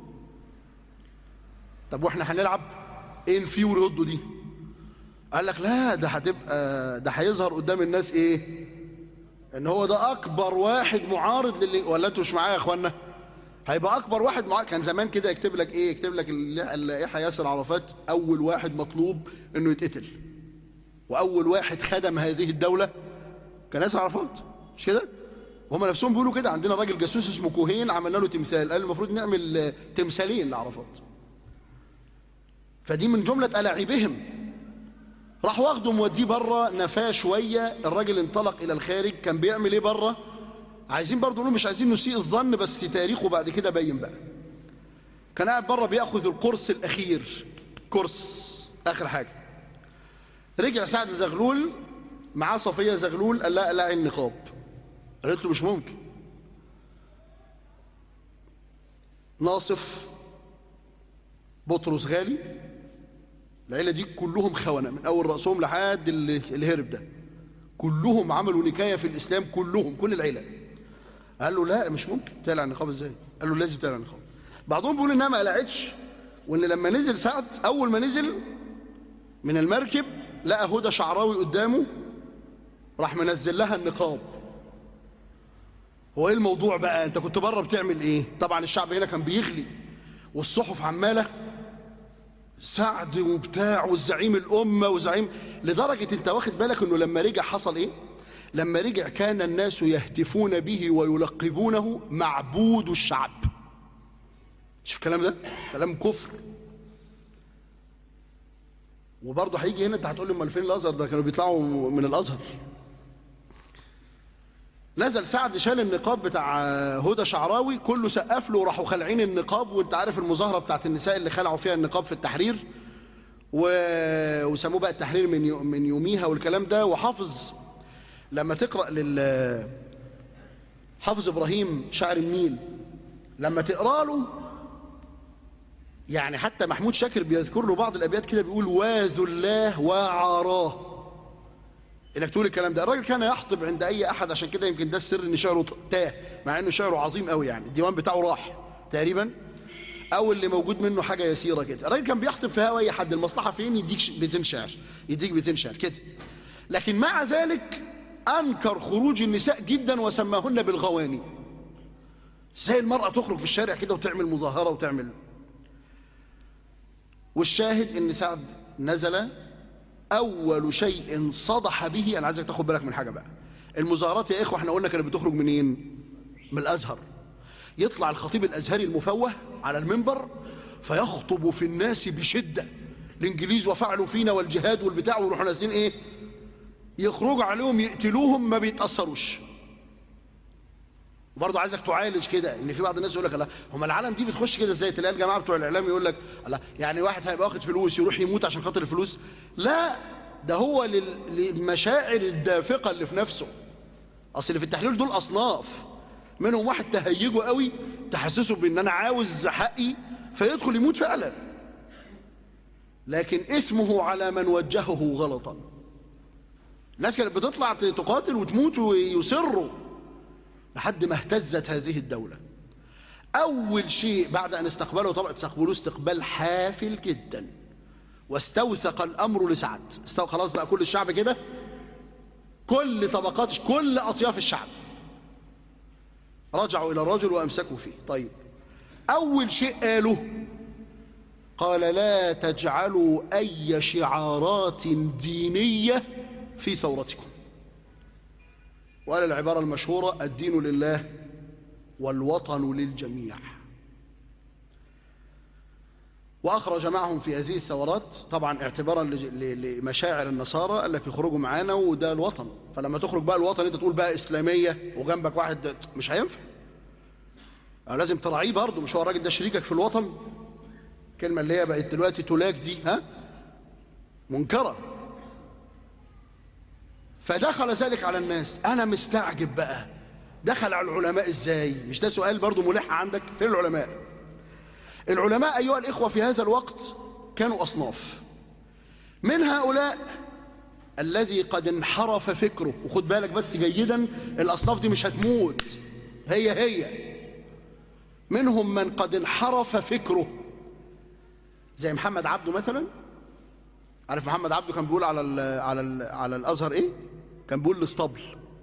طب واحنا هنلعب ايه الفي وردوا دي قال لك لا ده هتبقى ده هيظهر قدام الناس ايه ان هو ده اكبر واحد معارض للي ولا انتوا مش معايا يا اخوانا هيبقى اكبر واحد معارض كان زمان كده يكتب لك ايه يكتب لك اللائحه ياسر عرفات اول واحد مطلوب انه يتقتل واول واحد خدم هذه الدوله كان ياسر عرفات مش كده هم نفسهم بيقولوا كده عندنا راجل جاسوس اسمه كوهين عملنا له تمثال قال المفروض نعمل آه، تمثالين لعرفات فدي من جمله الاعيبهم راح واخده موديه بره نفاه شويه الراجل انطلق الى الخارج كان بيعمل ايه بره عايزين برضه نقول مش عايزين نسيء الظن بس تاريخه بعد كده باين بقى كان قاعد بره بياخذ القرص الاخير كورس اخر حاجه رجع سعد زغلول معاه صفيه زغلول قال لا لا النقاب قالت له مش ممكن ناصف بطرس غالي العيله دي كلهم خونه من اول راسهم لحد اللي اللي هرب ده كلهم عملوا نكايه في الاسلام كلهم كل العيله قال له لا مش ممكن تقلع النقاب ازاي قال له لازم تقلع النقاب بعضهم بيقول انها ما قلعتش وان لما نزل سعد اول ما نزل من المركب لقى هدى شعراوي قدامه راح منزل لها النقاب هو ايه الموضوع بقى انت كنت بره بتعمل ايه طبعا الشعب هنا كان بيغلي والصحف عماله سعد وبتاع والزعيم الامه وزعيم لدرجه انت واخد بالك انه لما رجع حصل ايه لما رجع كان الناس يهتفون به ويلقبونه معبود الشعب شوف الكلام ده كلام كفر وبرضه هيجي هنا انت هتقول لي امال فين الازهر ده كانوا بيطلعوا من الازهر نزل سعد شال النقاب بتاع هدى شعراوي كله سقف له وراحوا خالعين النقاب وانت عارف المظاهره بتاعت النساء اللي خلعوا فيها النقاب في التحرير و... وسموه بقى التحرير من يو... من يوميها والكلام ده وحافظ لما تقرا لل حافظ ابراهيم شاعر النيل لما تقرا له يعني حتى محمود شاكر بيذكر له بعض الابيات كده بيقول واذو الله وعاراه انك تقول الكلام ده الراجل كان يحطب عند اي احد عشان كده يمكن ده السر ان شعره تاه مع انه شعره عظيم قوي يعني الديوان بتاعه راح تقريبا او اللي موجود منه حاجه يسيره كده الراجل كان بيحطب في هوا اي حد المصلحه فين يديك بيتين شعر يديك بيتين شعر كده لكن مع ذلك انكر خروج النساء جدا وسماهن بالغواني ازاي المراه تخرج في الشارع كده وتعمل مظاهره وتعمل والشاهد ان سعد نزل اول شيء صدح به انا عايزك تاخد بالك من حاجه بقى المظاهرات يا اخوه احنا قلنا كانت بتخرج منين من الازهر يطلع الخطيب الازهري المفوه على المنبر فيخطب في الناس بشده الانجليز وفعلوا فينا والجهاد والبتاع ويروحوا نازلين ايه يخرجوا عليهم يقتلوهم ما بيتاثروش برضه عايزك تعالج كده ان في بعض الناس يقول لك لا هم العالم دي بتخش كده ازاي تلاقي الجماعه بتوع الاعلام يقول لك لا يعني واحد هيبقى واخد فلوس يروح يموت عشان خاطر الفلوس لا ده هو لل- للمشاعر الدافقه اللي في نفسه اصل اللي في التحليل دول اصناف منهم واحد تهيجه قوي تحسسه بان انا عاوز حقي فيدخل يموت فعلا لكن اسمه على من وجهه غلطا الناس كانت بتطلع تقاتل وتموت ويصروا لحد ما اهتزت هذه الدولة أول شيء بعد أن استقبله طبعا استقبلوه استقبال حافل جدا واستوثق الأمر لسعد استو... خلاص بقى كل الشعب كده كل طبقات كل أطياف الشعب رجعوا إلى الرجل وأمسكوا فيه طيب أول شيء قاله قال لا تجعلوا أي شعارات دينية في ثورتكم وقال العبارة المشهورة الدين لله والوطن للجميع وأخرج معهم في هذه الثورات طبعا اعتبارا ل- ل- لمشاعر النصارى قال لك يخرجوا معانا وده الوطن فلما تخرج بقى الوطن انت تقول بقى إسلامية وجنبك واحد مش هينفع أو لازم تراعيه برضه مش هو الراجل ده شريكك في الوطن الكلمة اللي هي بقت دلوقتي تلاك دي ها منكرة فدخل ذلك على الناس انا مستعجب بقى دخل على العلماء ازاي مش ده سؤال برضو ملح عندك فين العلماء العلماء ايها الاخوه في هذا الوقت كانوا اصناف من هؤلاء الذي قد انحرف فكره وخد بالك بس جيدا الاصناف دي مش هتموت هي هي منهم من قد انحرف فكره زي محمد عبده مثلا عارف محمد عبده كان بيقول على ال على ال على الازهر ايه كان بيقول الاسطبل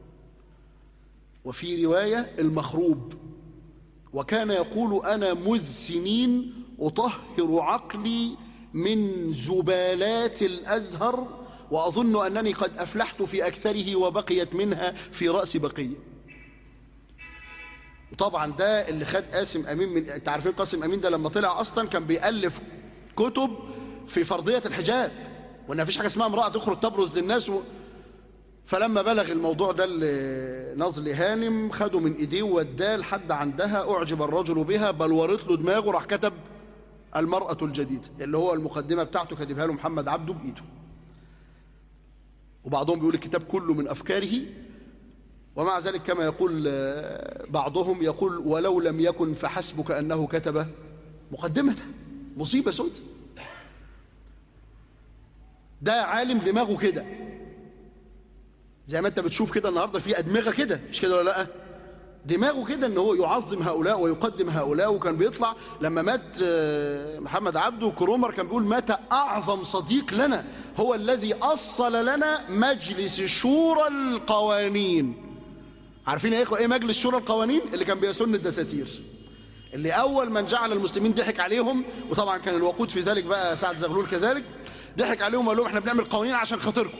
وفي روايه المخروب وكان يقول انا مذ سنين اطهر عقلي من زبالات الازهر واظن انني قد افلحت في اكثره وبقيت منها في راس بقيه وطبعا ده اللي خد قاسم امين من انت عارفين قاسم امين ده لما طلع اصلا كان بيالف كتب في فرضيه الحجاب وان مفيش حاجه اسمها امراه تخرج تبرز للناس و... فلما بلغ الموضوع ده لنظل هانم خده من ايديه ووداه لحد عندها اعجب الرجل بها بل ورط له دماغه راح كتب المراه الجديده اللي هو المقدمه بتاعته كاتبها له محمد عبده بايده وبعضهم بيقول الكتاب كله من افكاره ومع ذلك كما يقول آه، بعضهم يقول ولو لم يكن فحسبك انه كتب مقدمه مصيبه سودة ده عالم دماغه كده زي ما انت بتشوف كده النهارده في ادمغه كده مش كده ولا لا دماغه كده ان هو يعظم هؤلاء ويقدم هؤلاء وكان بيطلع لما مات آه، محمد عبده كرومر كان بيقول مات اعظم صديق لنا هو الذي اصل لنا مجلس شورى القوانين عارفين يا اخوه ايه مجلس شورى القوانين اللي كان بيسن الدساتير اللي اول من جعل المسلمين ضحك عليهم وطبعا كان الوقود في ذلك بقى سعد زغلول كذلك ضحك عليهم وقال لهم احنا بنعمل قوانين عشان خاطركم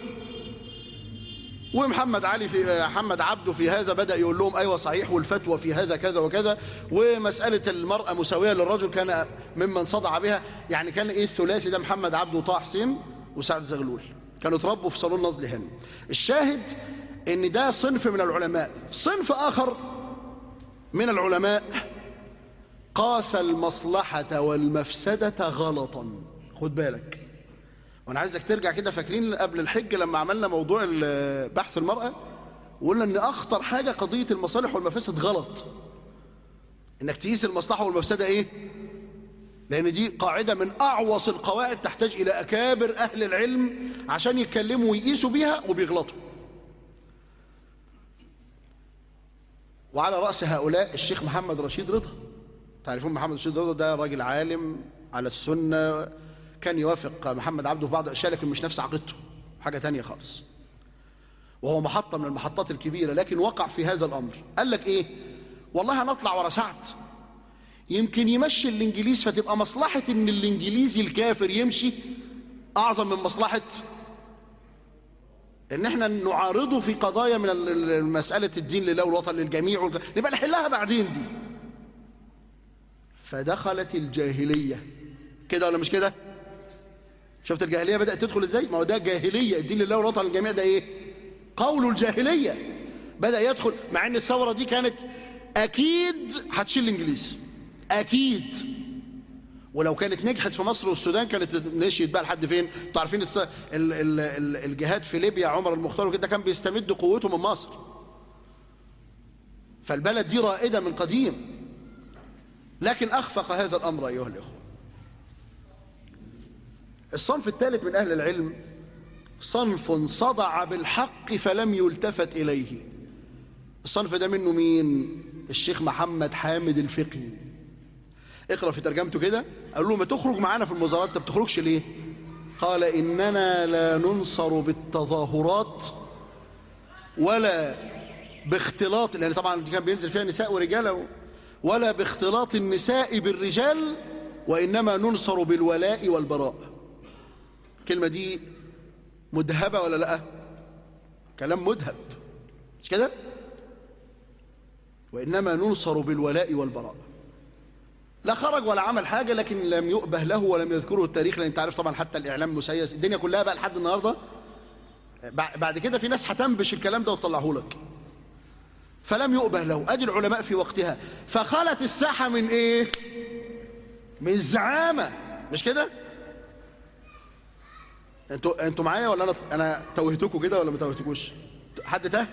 ومحمد علي في محمد عبده في هذا بدا يقول لهم ايوه صحيح والفتوى في هذا كذا وكذا ومساله المراه مساويه للرجل كان ممن صدع بها يعني كان ايه الثلاثي ده محمد عبده وطه حسين وسعد زغلول كانوا اتربوا في صالون نزل هند الشاهد ان ده صنف من العلماء صنف اخر من العلماء قاس المصلحه والمفسده غلطا خد بالك وانا عايزك ترجع كده فاكرين قبل الحج لما عملنا موضوع ال- بحث المرأة وقلنا ان اخطر حاجة قضية المصالح والمفاسد غلط انك تقيس المصلحة والمفسدة ايه لان دي قاعدة من اعوص القواعد تحتاج الى اكابر اهل العلم عشان يتكلموا ويقيسوا بيها وبيغلطوا وعلى رأس هؤلاء الشيخ محمد رشيد رضا تعرفون محمد رشيد رضا ده راجل عالم على السنة كان يوافق محمد عبده في بعض الأشياء لكن مش نفس عقيدته حاجة تانية خالص وهو محطة من المحطات الكبيرة لكن وقع في هذا الأمر قال لك إيه والله هنطلع ورا سعد يمكن يمشي الإنجليز فتبقى مصلحة إن الإنجليزي الكافر يمشي أعظم من مصلحة ان احنا نعارضه في قضايا من ال- ال- مسألة الدين لله والوطن للجميع والك- نبقى نحلها بعدين دي فدخلت الجاهلية كده ولا مش كده شفت الجاهلية بدأت تدخل ازاي ما هو ده جاهلية الدين لله والوطن للجميع ده ايه قول الجاهلية بدأ يدخل مع ان الثورة دي كانت اكيد هتشيل الانجليز اكيد ولو كانت نجحت في مصر والسودان كانت مشيت بقى لحد فين؟ انتوا عارفين الس... ال... ال... ال... الجهاد في ليبيا عمر المختار وكده كان بيستمد قوته من مصر. فالبلد دي رائده من قديم. لكن اخفق هذا الامر ايها الاخوه. الصنف الثالث من اهل العلم صنف صدع بالحق فلم يلتفت اليه. الصنف ده منه مين؟ الشيخ محمد حامد الفقي. اقرا في ترجمته كده قال له ما تخرج معانا في المظاهرات انت بتخرجش ليه قال اننا لا ننصر بالتظاهرات ولا باختلاط لان طبعا دي كان بينزل فيها نساء ورجاله ولا باختلاط النساء بالرجال وانما ننصر بالولاء والبراء الكلمه دي مدهبه ولا لا كلام مدهب مش كده وانما ننصر بالولاء والبراء لا خرج ولا عمل حاجة لكن لم يؤبه له ولم يذكره التاريخ لأن أنت عارف طبعا حتى الإعلام مسيس الدنيا كلها بقى لحد النهاردة بع- بعد كده في ناس هتنبش الكلام ده وتطلعه لك فلم يؤبه له أدي العلماء في وقتها فخلت الساحة من إيه؟ من الزعامة مش كده؟ انتوا انتوا معايا ولا انا انا توهتكم كده ولا ما توهتكوش؟ حد تاه؟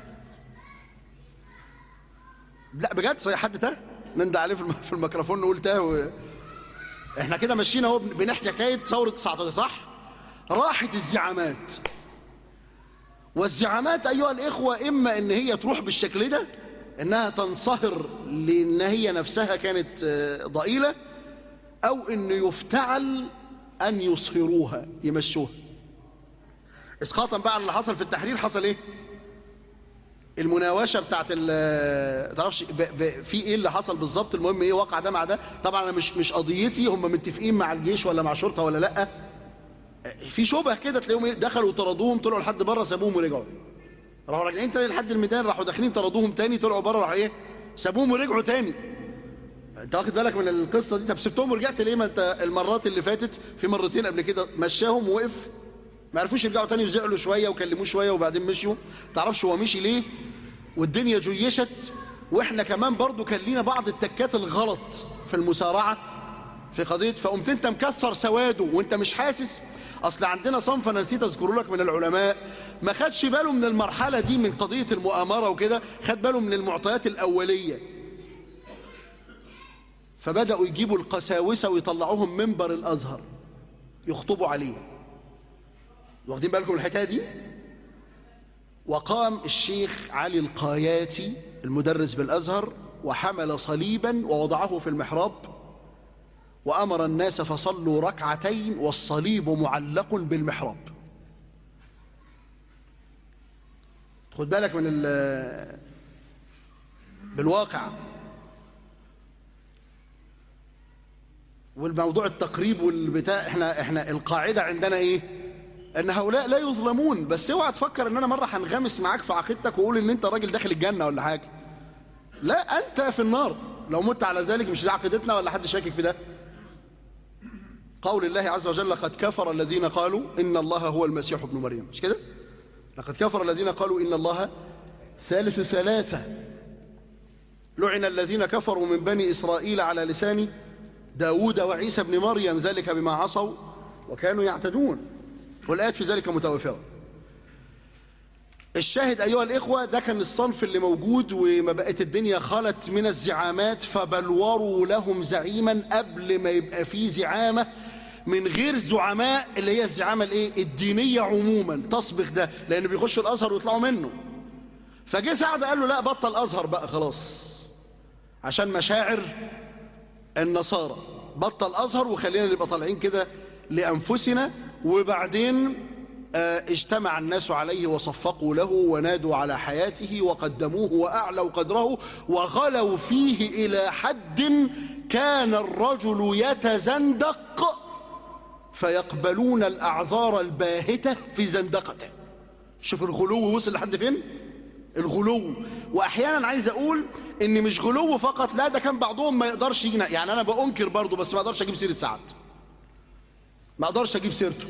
لا بجد صحيح حد تاه نندى عليه في الم- في الميكروفون نقول تاه و... احنا كده ماشيين اهو بن- بنحكي حكايه ثوره 19 صح راحت الزعامات والزعامات ايها الاخوه اما ان هي تروح بالشكل ده انها تنصهر لان هي نفسها كانت آه، ضئيله او ان يفتعل ان يصهروها يمشوها اسقاطا بقى على اللي حصل في التحرير حصل ايه المناوشه بتاعت ال تعرفش ب... ب... في ايه اللي حصل بالظبط المهم ايه وقع ده مع ده طبعا انا مش مش قضيتي هم متفقين مع الجيش ولا مع شرطه ولا لا في شبه كده تلاقيهم إيه؟ دخلوا طردوهم طلعوا لحد بره سابوهم ورجعوا راحوا راجعين تاني لحد الميدان راحوا داخلين طردوهم تاني طلعوا بره راحوا ايه سابوهم ورجعوا تاني انت واخد بالك من القصه دي طب سبتهم ورجعت ليه ما انت المرات اللي فاتت في مرتين قبل كده مشاهم ووقف ما عرفوش يرجعوا تاني وزعلوا شويه وكلموه شويه وبعدين مشوا ما تعرفش هو مشي ليه والدنيا جيشت واحنا كمان برضو كان لينا بعض التكات الغلط في المسارعه في قضيه فقمت انت مكسر سواده وانت مش حاسس اصل عندنا صنف انا نسيت اذكره لك من العلماء ما خدش باله من المرحله دي من قضيه المؤامره وكده خد باله من المعطيات الاوليه فبداوا يجيبوا القساوسه ويطلعوهم منبر الازهر يخطبوا عليه واخدين بالكم من الحكايه دي وقام الشيخ علي القاياتي المدرس بالأزهر وحمل صليبا ووضعه في المحراب وأمر الناس فصلوا ركعتين والصليب معلق بالمحراب خد بالك من ال بالواقع والموضوع التقريب والبتاع احنا احنا القاعده عندنا ايه ان هؤلاء لا يظلمون بس اوعى تفكر ان انا مره هنغمس معاك في عقيدتك واقول ان انت راجل داخل الجنه ولا حاجه لا انت في النار لو مت على ذلك مش دي عقيدتنا ولا حد شاكك في ده قول الله عز وجل قد كفر الذين قالوا ان الله هو المسيح ابن مريم مش كده لقد كفر الذين قالوا ان الله ثالث ثلاثه لعن الذين كفروا من بني اسرائيل على لسان داود وعيسى بن مريم ذلك بما عصوا وكانوا يعتدون والآيات في ذلك متوفرة الشاهد أيها الإخوة ده كان الصنف اللي موجود وما بقت الدنيا خلت من الزعامات فبلوروا لهم زعيما قبل ما يبقى فيه زعامة من غير زعماء اللي هي الزعامة الايه الدينية عموما تصبغ ده لأن بيخشوا الأزهر ويطلعوا منه فجه سعد قال له لا بطل أزهر بقى خلاص عشان مشاعر النصارى بطل أزهر وخلينا نبقى طالعين كده لأنفسنا وبعدين آه، اجتمع الناس عليه وصفقوا له ونادوا على حياته وقدموه وأعلوا قدره وغلوا فيه إلى حد كان الرجل يتزندق فيقبلون الأعذار الباهتة في زندقته شوف الغلو وصل لحد فين الغلو واحيانا عايز اقول ان مش غلو فقط لا ده كان بعضهم ما يقدرش يجنا يعني انا بانكر برضه بس ما اقدرش اجيب سيره سعد ما اقدرش اجيب سيرته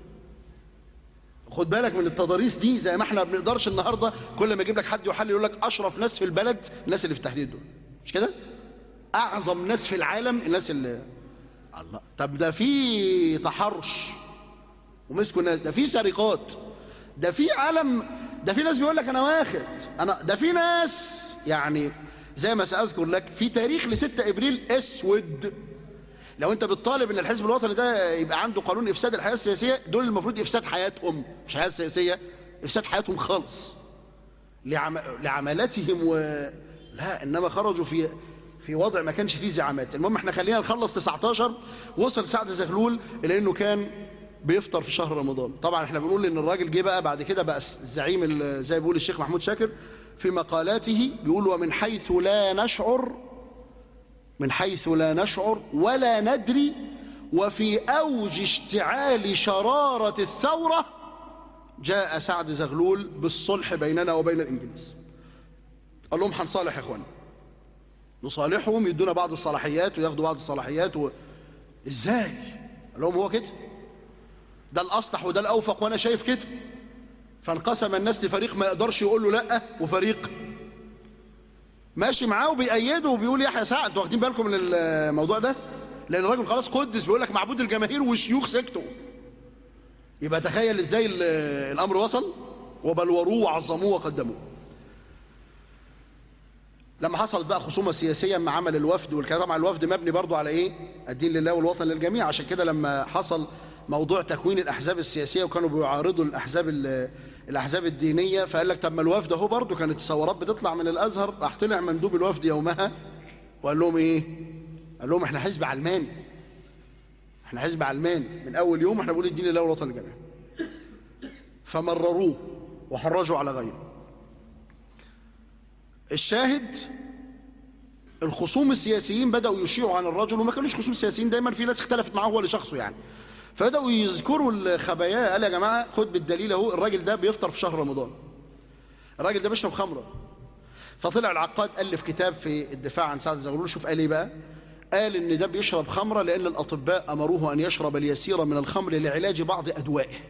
خد بالك من التضاريس دي زي ما احنا ما بنقدرش النهارده كل ما يجيب لك حد يحل يقول لك اشرف ناس في البلد الناس اللي في التحديد دول مش كده اعظم ناس في العالم الناس اللي الله طب ده في تحرش ومسكوا الناس ده في سرقات ده في عالم ده في ناس بيقول لك انا واخد انا ده في ناس يعني زي ما ساذكر لك في تاريخ ل 6 ابريل اسود لو انت بتطالب ان الحزب الوطني ده يبقى عنده قانون افساد الحياه السياسيه دول المفروض افساد حياتهم مش حياه سياسيه افساد حياتهم خالص لعم... لعملاتهم و لا انما خرجوا في في وضع ما كانش فيه زعامات المهم احنا خلينا نخلص 19 وصل سعد زغلول الى انه كان بيفطر في شهر رمضان طبعا احنا بنقول ان الراجل جه بقى بعد كده بقى الزعيم ال- زي بيقول الشيخ محمود شاكر في مقالاته بيقول ومن حيث لا نشعر من حيث لا نشعر ولا ندري وفي أوج اشتعال شرارة الثورة جاء سعد زغلول بالصلح بيننا وبين الإنجليز قال لهم هنصالح يا إخوانا نصالحهم يدونا بعض الصلاحيات وياخدوا بعض الصلاحيات و... إزاي؟ قال لهم هو كده ده الأصلح وده الأوفق وأنا شايف كده فانقسم الناس لفريق ما يقدرش يقول له لأ وفريق ماشي معاه وبيأيده وبيقول يحيى سعد انتوا واخدين بالكم من الموضوع ده لان الراجل خلاص قدس بيقول لك معبود الجماهير والشيوخ سكتوا يبقى تخيل ازاي ال- الامر وصل وبلوروه وعظموه وقدموه لما حصلت بقى خصومه سياسيه مع عمل الوفد والكلام طبعا الوفد مبني برضو على ايه الدين لله والوطن للجميع عشان كده لما حصل موضوع تكوين الاحزاب السياسيه وكانوا بيعارضوا الاحزاب ال- الاحزاب الدينيه فقال لك طب ما الوفد اهو برضو كانت ثورات بتطلع من الازهر راح طلع مندوب الوفد يومها وقال لهم ايه قال لهم احنا حزب علماني احنا حزب علماني من اول يوم احنا بنقول الدين لله والوطن للجميع فمرروه وحرجوا على غيره الشاهد الخصوم السياسيين بدأوا يشيعوا عن الرجل وما كانوش خصوم سياسيين دايما في ناس اختلفت معاه هو لشخصه يعني فبدأوا يذكروا الخبايا قال يا جماعة خد بالدليل اهو الراجل ده بيفطر في شهر رمضان الراجل ده بيشرب خمرة فطلع العقاد ألف كتاب في الدفاع عن سعد زغلول شوف قال ايه بقى قال ان ده بيشرب خمرة لأن الأطباء أمروه أن يشرب اليسير من الخمر لعلاج بعض أدوائه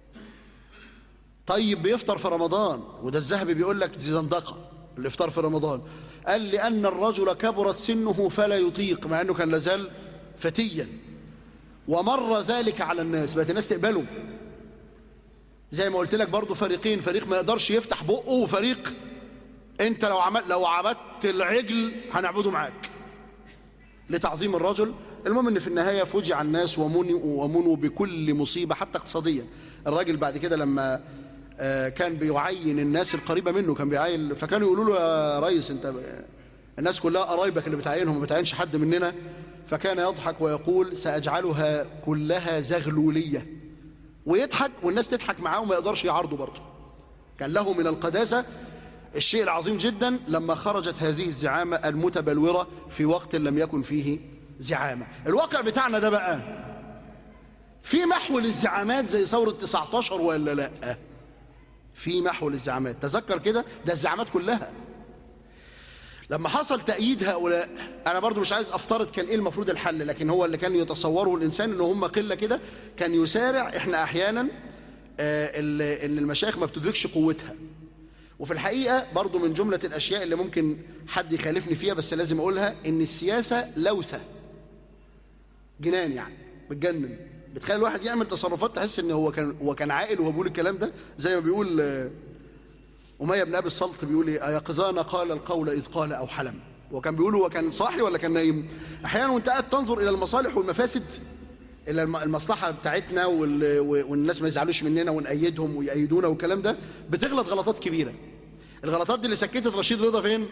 طيب بيفطر في رمضان وده الذهبي بيقول لك دي زندقه الافطار في رمضان قال لان الرجل كبرت سنه فلا يطيق مع انه كان لازال فتيا ومر ذلك على الناس بقت الناس تقبله زي ما قلت لك برضه فريقين فريق ما يقدرش يفتح بقه وفريق انت لو عمل لو عبدت العجل هنعبده معاك لتعظيم الرجل المهم ان في النهايه فجع الناس ومنوا ومنوا بكل مصيبه حتى اقتصاديا الراجل بعد كده لما آه، كان بيعين الناس القريبه منه كان بيعين فكانوا يقولوا له يا ريس انت الناس كلها قرايبك اللي بتعينهم ما بتعينش حد مننا فكان يضحك ويقول ساجعلها كلها زغلوليه ويضحك والناس تضحك معاه وما يقدرش يعارضه برضه كان له من القداسه الشيء العظيم جدا لما خرجت هذه الزعامه المتبلوره في وقت لم يكن فيه زعامه الواقع بتاعنا ده بقى في محو للزعامات زي ثوره 19 ولا لا في محو للزعامات تذكر كده ده الزعامات كلها لما حصل تأييد هؤلاء أنا برضو مش عايز أفترض كان إيه المفروض الحل لكن هو اللي كان يتصوره الإنسان إن هم قلة كده كان يسارع إحنا أحيانا آه، ال- إن المشايخ ما بتدركش قوتها وفي الحقيقة برضو من جملة الأشياء اللي ممكن حد يخالفني فيها بس لازم أقولها إن السياسة لوثة جنان يعني بتجنن بتخلي الواحد يعمل تصرفات تحس ان هو كان هو كان عاقل وهو بيقول الكلام ده زي ما بيقول آه، أمية بن أبي الصلت بيقول إيه أيقظان قال القول إذ قال أو حلم وكان بيقول هو كان صاحي ولا كان نايم أحيانا وأنت قاعد تنظر إلى المصالح والمفاسد إلى الم- المصلحة بتاعتنا وال- والناس ما يزعلوش مننا ونأيدهم ويأيدونا والكلام ده بتغلط غلطات كبيرة الغلطات دي اللي سكتت رشيد رضا فين؟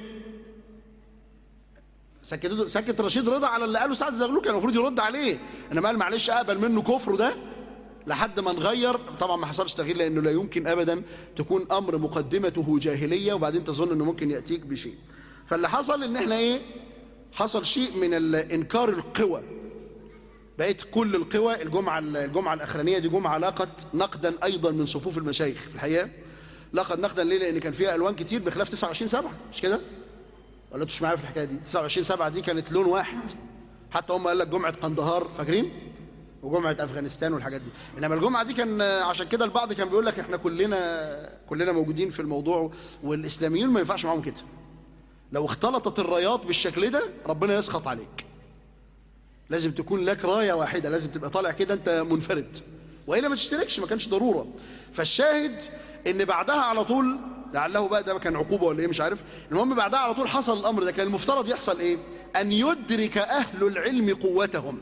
سكتت سكت رشيد رضا على اللي قاله سعد زغلول كان المفروض يرد عليه انما قال معلش اقبل منه كفره ده لحد ما نغير طبعا ما حصلش تغيير لانه لا يمكن ابدا تكون امر مقدمته جاهليه وبعدين تظن انه ممكن ياتيك بشيء فاللي حصل ان احنا ايه حصل شيء من ال- انكار القوى بقيت كل القوى الجمعه الجمعه الاخرانيه دي جمعه لاقت نقدا ايضا من صفوف المشايخ في الحقيقه لاقت نقدا ليه لان كان فيها الوان كتير بخلاف 29 7 مش كده ولا انتوا مش معايا في الحكايه دي 29 7 دي كانت لون واحد حتى هم قال لك جمعه قندهار فاكرين وجمعه افغانستان والحاجات دي انما الجمعه دي كان عشان كده البعض كان بيقول لك احنا كلنا كلنا موجودين في الموضوع والاسلاميين ما ينفعش معاهم كده لو اختلطت الرايات بالشكل ده ربنا يسخط عليك لازم تكون لك رايه واحده لازم تبقى طالع كده انت منفرد والا ما تشتركش ما كانش ضروره فالشاهد ان بعدها على طول لعله بقى ده كان عقوبه ولا ايه مش عارف المهم بعدها على طول حصل الامر ده كان المفترض يحصل ايه ان يدرك اهل العلم قوتهم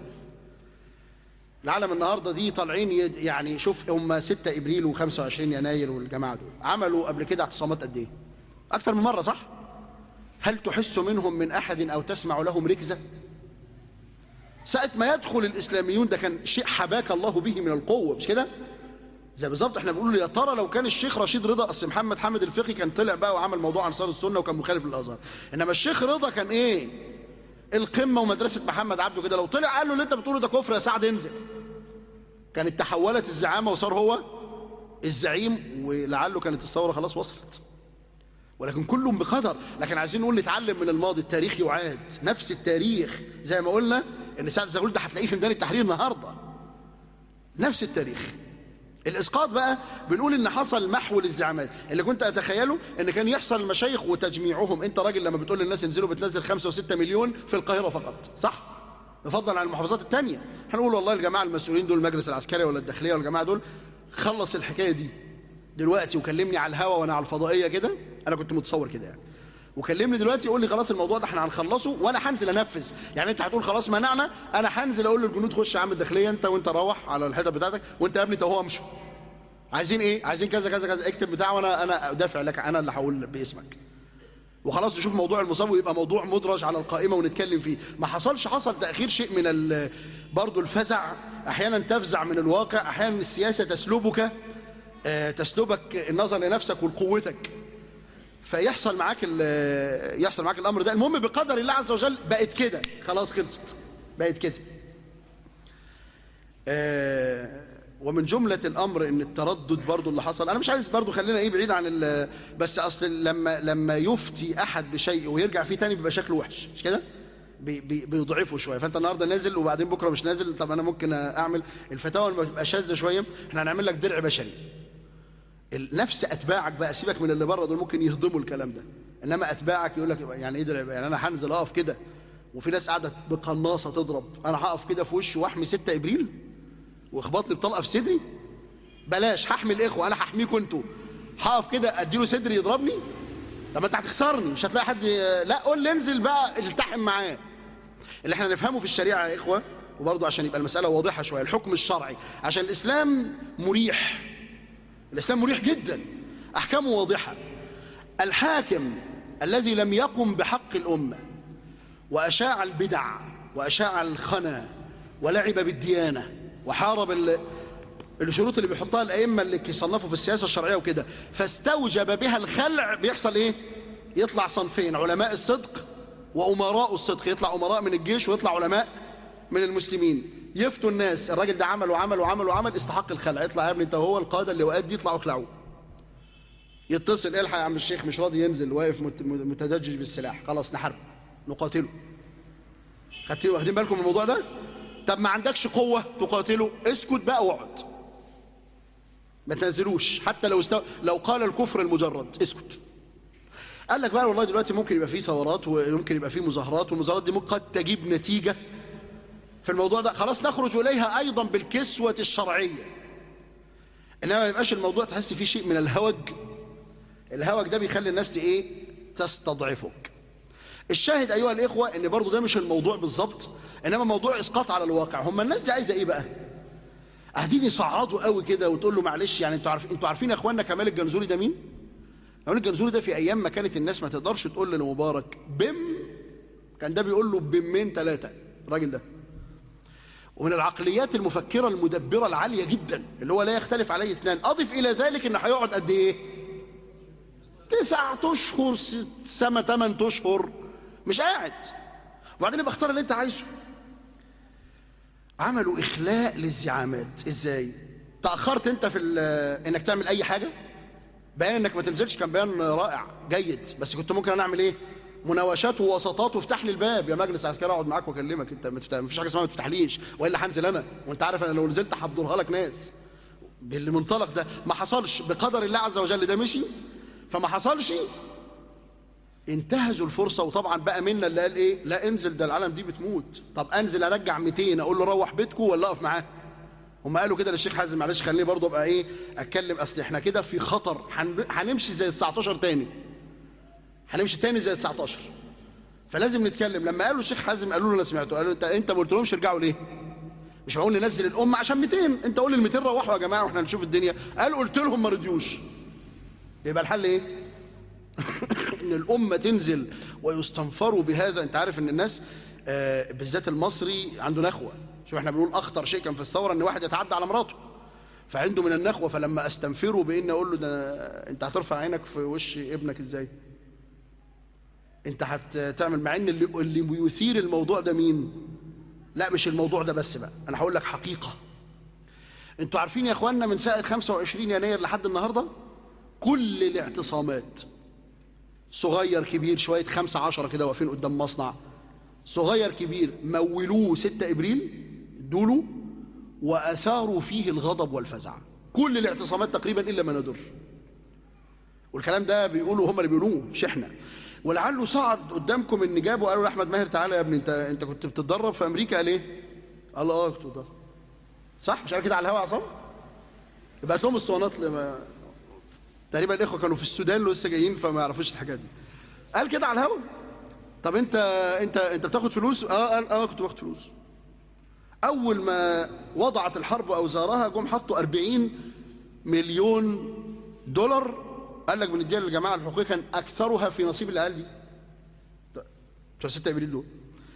العالم النهارده دي طالعين يد- يعني شوف هم 6 ابريل و25 يناير والجماعه دول عملوا قبل كده اعتصامات قد ايه اكتر من مره صح هل تحس منهم من احد او تسمع لهم ركزه ساعة ما يدخل الإسلاميون ده كان شيء حباك الله به من القوة مش كده؟ زي بالظبط احنا بنقول يا ترى لو كان الشيخ رشيد رضا اصل محمد حامد الفقي كان طلع بقى وعمل موضوع انصار السنه وكان مخالف للازهر انما الشيخ رضا كان ايه؟ القمه ومدرسه محمد عبده كده لو طلع قال له اللي انت بتقوله ده كفر يا سعد انزل كانت تحولت الزعامه وصار هو الزعيم ولعله كانت الثوره خلاص وصلت ولكن كل بقدر لكن عايزين نقول نتعلم من الماضي التاريخ يعاد نفس التاريخ زي ما قلنا ان سعد زغلول ده هتلاقيه في ميدان التحرير النهارده نفس التاريخ الاسقاط بقى بنقول ان حصل محو للزعامات اللي كنت اتخيله ان كان يحصل المشايخ وتجميعهم انت راجل لما بتقول للناس انزلوا بتنزل خمسة وستة مليون في القاهره فقط صح بفضل عن المحافظات التانية هنقول والله الجماعه المسؤولين دول المجلس العسكري ولا الداخليه ولا الجماعه دول خلص الحكايه دي دلوقتي وكلمني على الهوا وانا على الفضائيه كده انا كنت متصور كده يعني وكلمني دلوقتي يقول لي خلاص الموضوع ده احنا هنخلصه وانا هنزل انفذ يعني انت هتقول خلاص منعنا انا هنزل اقول للجنود خش يا عم الداخليه انت وانت روح على الحته بتاعتك وانت يا ابني اهو امشوا عايزين ايه عايزين كذا كذا كذا اكتب بتاع وانا انا ادافع لك انا اللي هقول باسمك وخلاص نشوف موضوع المصاب ويبقى موضوع مدرج على القائمه ونتكلم فيه ما حصلش حصل تاخير شيء من ال- برضه الفزع احيانا تفزع من الواقع احيانا السياسه تسلبك آه، تسلبك النظر لنفسك ولقوتك فيحصل معاك ال- يحصل معاك الامر ده المهم بقدر الله عز وجل بقت كده خلاص خلصت بقت كده آه، ومن جملة الأمر إن التردد برضو اللي حصل أنا مش عايز برضو خلينا إيه بعيد عن ال بس أصل لما لما يفتي أحد بشيء ويرجع فيه تاني بيبقى شكله وحش مش كده؟ بي- بي- بيضعفه شويه فانت النهارده نازل وبعدين بكره مش نازل طب انا ممكن اعمل الفتاوى لما بتبقى شاذه شويه احنا هنعمل لك درع بشري ال- نفس اتباعك بقى سيبك من اللي بره دول ممكن يهضموا الكلام ده انما اتباعك يقول لك يعني ايه درع يعني انا هنزل اقف كده وفي ناس قاعده بقناصه تضرب انا هقف كده في وشه واحمي 6 ابريل واخبط لي بطلقه في صدري بلاش هحمي الاخوه انا هحميكم انتوا هقف كده اديله صدري يضربني طب ما انت هتخسرني مش هتلاقي حد لا قول لي انزل بقى التحم معاه اللي احنا نفهمه في الشريعه يا اخوه وبرضه عشان يبقى المساله واضحه شويه الحكم الشرعي عشان الاسلام مريح الاسلام مريح جدا أحكامه واضحة الحاكم الذي لم يقم بحق الأمة وأشاع البدع وأشاع الخنا ولعب بالديانة وحارب ال- الشروط اللي بيحطها الأئمة اللي يصنفوا في السياسة الشرعية وكده فاستوجب بها الخلع بيحصل إيه؟ يطلع صنفين علماء الصدق وأمراء الصدق يطلع أمراء من الجيش ويطلع علماء من المسلمين يفتوا الناس الراجل ده عمل وعمل وعمل وعمل استحق الخلع يطلع يا ابني انت وهو القاده اللواءات دي يطلعوا يخلعوه يتصل الحق يا عم الشيخ مش راضي ينزل واقف مت- متدجج بالسلاح خلاص نحارب نقاتله خدتوا واخدين بالكم من الموضوع ده طب ما عندكش قوه تقاتله اسكت بقى واقعد ما تنزلوش حتى لو استو... لو قال الكفر المجرد اسكت قال لك بقى والله دلوقتي ممكن يبقى فيه ثورات وممكن يبقى فيه مظاهرات والمظاهرات دي ممكن قد تجيب نتيجه في الموضوع ده خلاص نخرج اليها ايضا بالكسوه الشرعيه انما ما يبقاش الموضوع تحس فيه شيء من الهوج الهوج ده بيخلي الناس ت- ايه تستضعفك الشاهد ايها الاخوه ان برضو ده مش الموضوع بالظبط انما موضوع اسقاط على الواقع هم الناس دي عايزه ايه بقى قاعدين يصعدوا قوي كده وتقول له معلش يعني انتوا عارفين انتوا عارفين يا اخوانا كمال الجنزوري ده مين كمال الجنزوري ده في ايام ما كانت الناس ما تقدرش تقول لمبارك بم كان ده بيقول له بمين ثلاثه الراجل ده ومن العقليات المفكرة المدبرة العالية جدا اللي هو لا يختلف عليه اثنان أضف إلى ذلك إنه هيقعد قد إيه؟ تسعة أشهر ست سنة ثمان أشهر مش قاعد وبعدين يبقى اختار اللي أنت عايزه عملوا إخلاء للزعامات إزاي؟ تأخرت أنت في ال- إنك تعمل أي حاجة بيان إنك ما تنزلش كان بيان رائع جيد بس كنت ممكن أنا أعمل إيه؟ مناوشات ووسطات وافتح لي الباب يا مجلس عسكري اقعد معاك واكلمك انت ما تفتح- مفيش حاجه اسمها ما تفتحليش والا هنزل انا وانت عارف انا لو نزلت هبدلها لك ناس بالمنطلق ده ما حصلش بقدر الله عز وجل ده مشي فما حصلش انتهزوا الفرصه وطبعا بقى منا اللي قال ايه لا انزل ده العالم دي بتموت طب انزل ارجع 200 اقول له روح بيتكم ولا اقف معاه هم قالوا كده للشيخ حازم معلش خليني برضه ابقى ايه اتكلم اصل احنا كده في خطر هن- هنمشي زي 19 تاني هنمشي تاني زي 19 فلازم نتكلم لما قالوا الشيخ حازم قالوا له انا سمعته قالوا انت انت ما قلتلهمش ارجعوا ليه مش معقول ننزل الامه عشان 200 انت قول ال 200 روحوا يا جماعه واحنا نشوف الدنيا قال قلت لهم ما رضيوش يبقى الحل ايه ان الامه تنزل ويستنفروا بهذا انت عارف ان الناس آه، بالذات المصري عنده نخوه شوف احنا بنقول اخطر شيء كان في الثوره ان واحد يتعدى على مراته فعنده من النخوه فلما استنفره بان اقول له ده انت هترفع عينك في وش ابنك ازاي انت هتعمل مع ان اللي, اللي بيثير الموضوع ده مين لا مش الموضوع ده بس بقى انا هقول لك حقيقه انتوا عارفين يا اخواننا من ساعه 25 يناير لحد النهارده كل الاعتصامات صغير كبير شويه خمسة عشرة كده واقفين قدام مصنع صغير كبير مولوه 6 ابريل ادوله واثاروا فيه الغضب والفزع كل الاعتصامات تقريبا الا ما ندر والكلام ده بيقولوا هم اللي بيقولوه مش احنا ولعله صعد قدامكم ان جابوا قالوا لاحمد ماهر تعالى يا ابني انت انت كنت بتتدرب في امريكا قال ايه؟ قال اه كنت بتدرب صح مش قال كده على الهواء يا عصام؟ يبقى لهم اسطوانات لما تقريبا الاخوه كانوا في السودان لسه جايين فما يعرفوش الحاجات دي قال كده على الهواء طب انت انت انت بتاخد فلوس؟ اه قال اه كنت باخد فلوس اول ما وضعت الحرب اوزارها جم حطوا 40 مليون دولار قال لك بنديها للجماعه الحقوقيه كان اكثرها في نصيب العيال دي بتوع 6 ابريل دول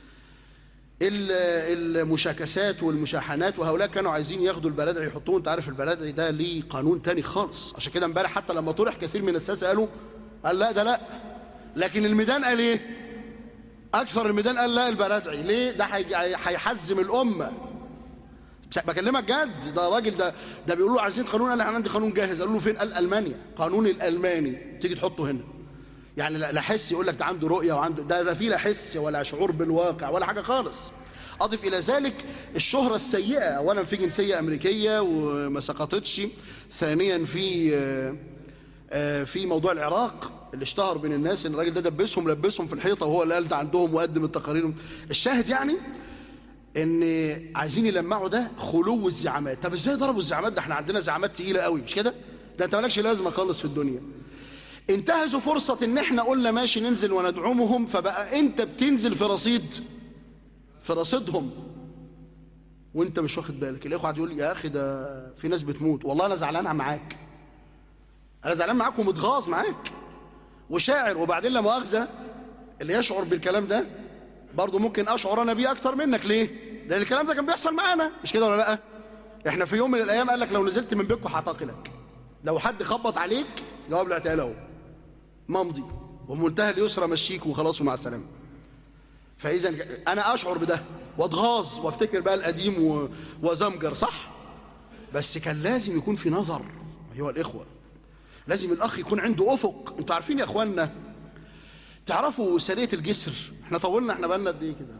ال- المشاكسات والمشاحنات وهؤلاء كانوا عايزين ياخدوا البلدعي يحطوه انت عارف البلدعي ده ليه قانون تاني خالص عشان كده امبارح حتى لما طرح كثير من الساسه قالوا قال لا ده لا لكن الميدان قال ايه اكثر الميدان قال لا البلدعي ليه ده هي- هيحزم الامه مش- بكلمك جد ده راجل ده ده بيقولوا له عايزين قانون قال انا عندي قانون جاهز قالوا له فين قال المانيا قانون الالماني تيجي تحطه هنا يعني لا لا حس يقول لك ده عنده رؤيه وعنده ده لا فيه لا حس ولا شعور بالواقع ولا حاجه خالص اضف الى ذلك الشهره السيئه اولا في جنسيه امريكيه وما سقطتش ثانيا في آه، آه، في موضوع العراق اللي اشتهر بين الناس ان الراجل ده دبسهم لبسهم في الحيطه وهو اللي قال ده عندهم وقدم التقارير الشاهد يعني ان عايزين يلمعوا ده خلو الزعامات طب ازاي ضربوا الزعامات ده احنا عندنا زعامات تقيله قوي مش كده ده انت مالكش لازمه خالص في الدنيا انتهزوا فرصه ان احنا قلنا ماشي ننزل وندعمهم فبقى انت بتنزل في رصيد في رصيدهم وانت مش واخد بالك الاخوه قاعد يقول لي يا اخي ده في ناس بتموت والله انا زعلان معاك انا زعلان معاك ومتغاظ معاك وشاعر وبعدين لا مؤاخذه اللي يشعر بالكلام ده برضه ممكن اشعر انا بيه اكتر منك ليه لان الكلام ده كان بيحصل معانا مش كده ولا لا احنا في يوم من الايام قال لك لو نزلت من بيتكم هعتقلك لو حد خبط عليك جواب الاعتقال اهو ممضي ومنتهى اليسرى مشيك وخلاص ومع السلامه فاذا انا اشعر بده واتغاظ وافتكر بقى القديم و... وزمجر صح بس كان لازم يكون في نظر ايها الاخوه لازم الاخ يكون عنده افق انتوا عارفين يا اخوانا تعرفوا سريه الجسر احنا طولنا احنا بقالنا قد ايه كده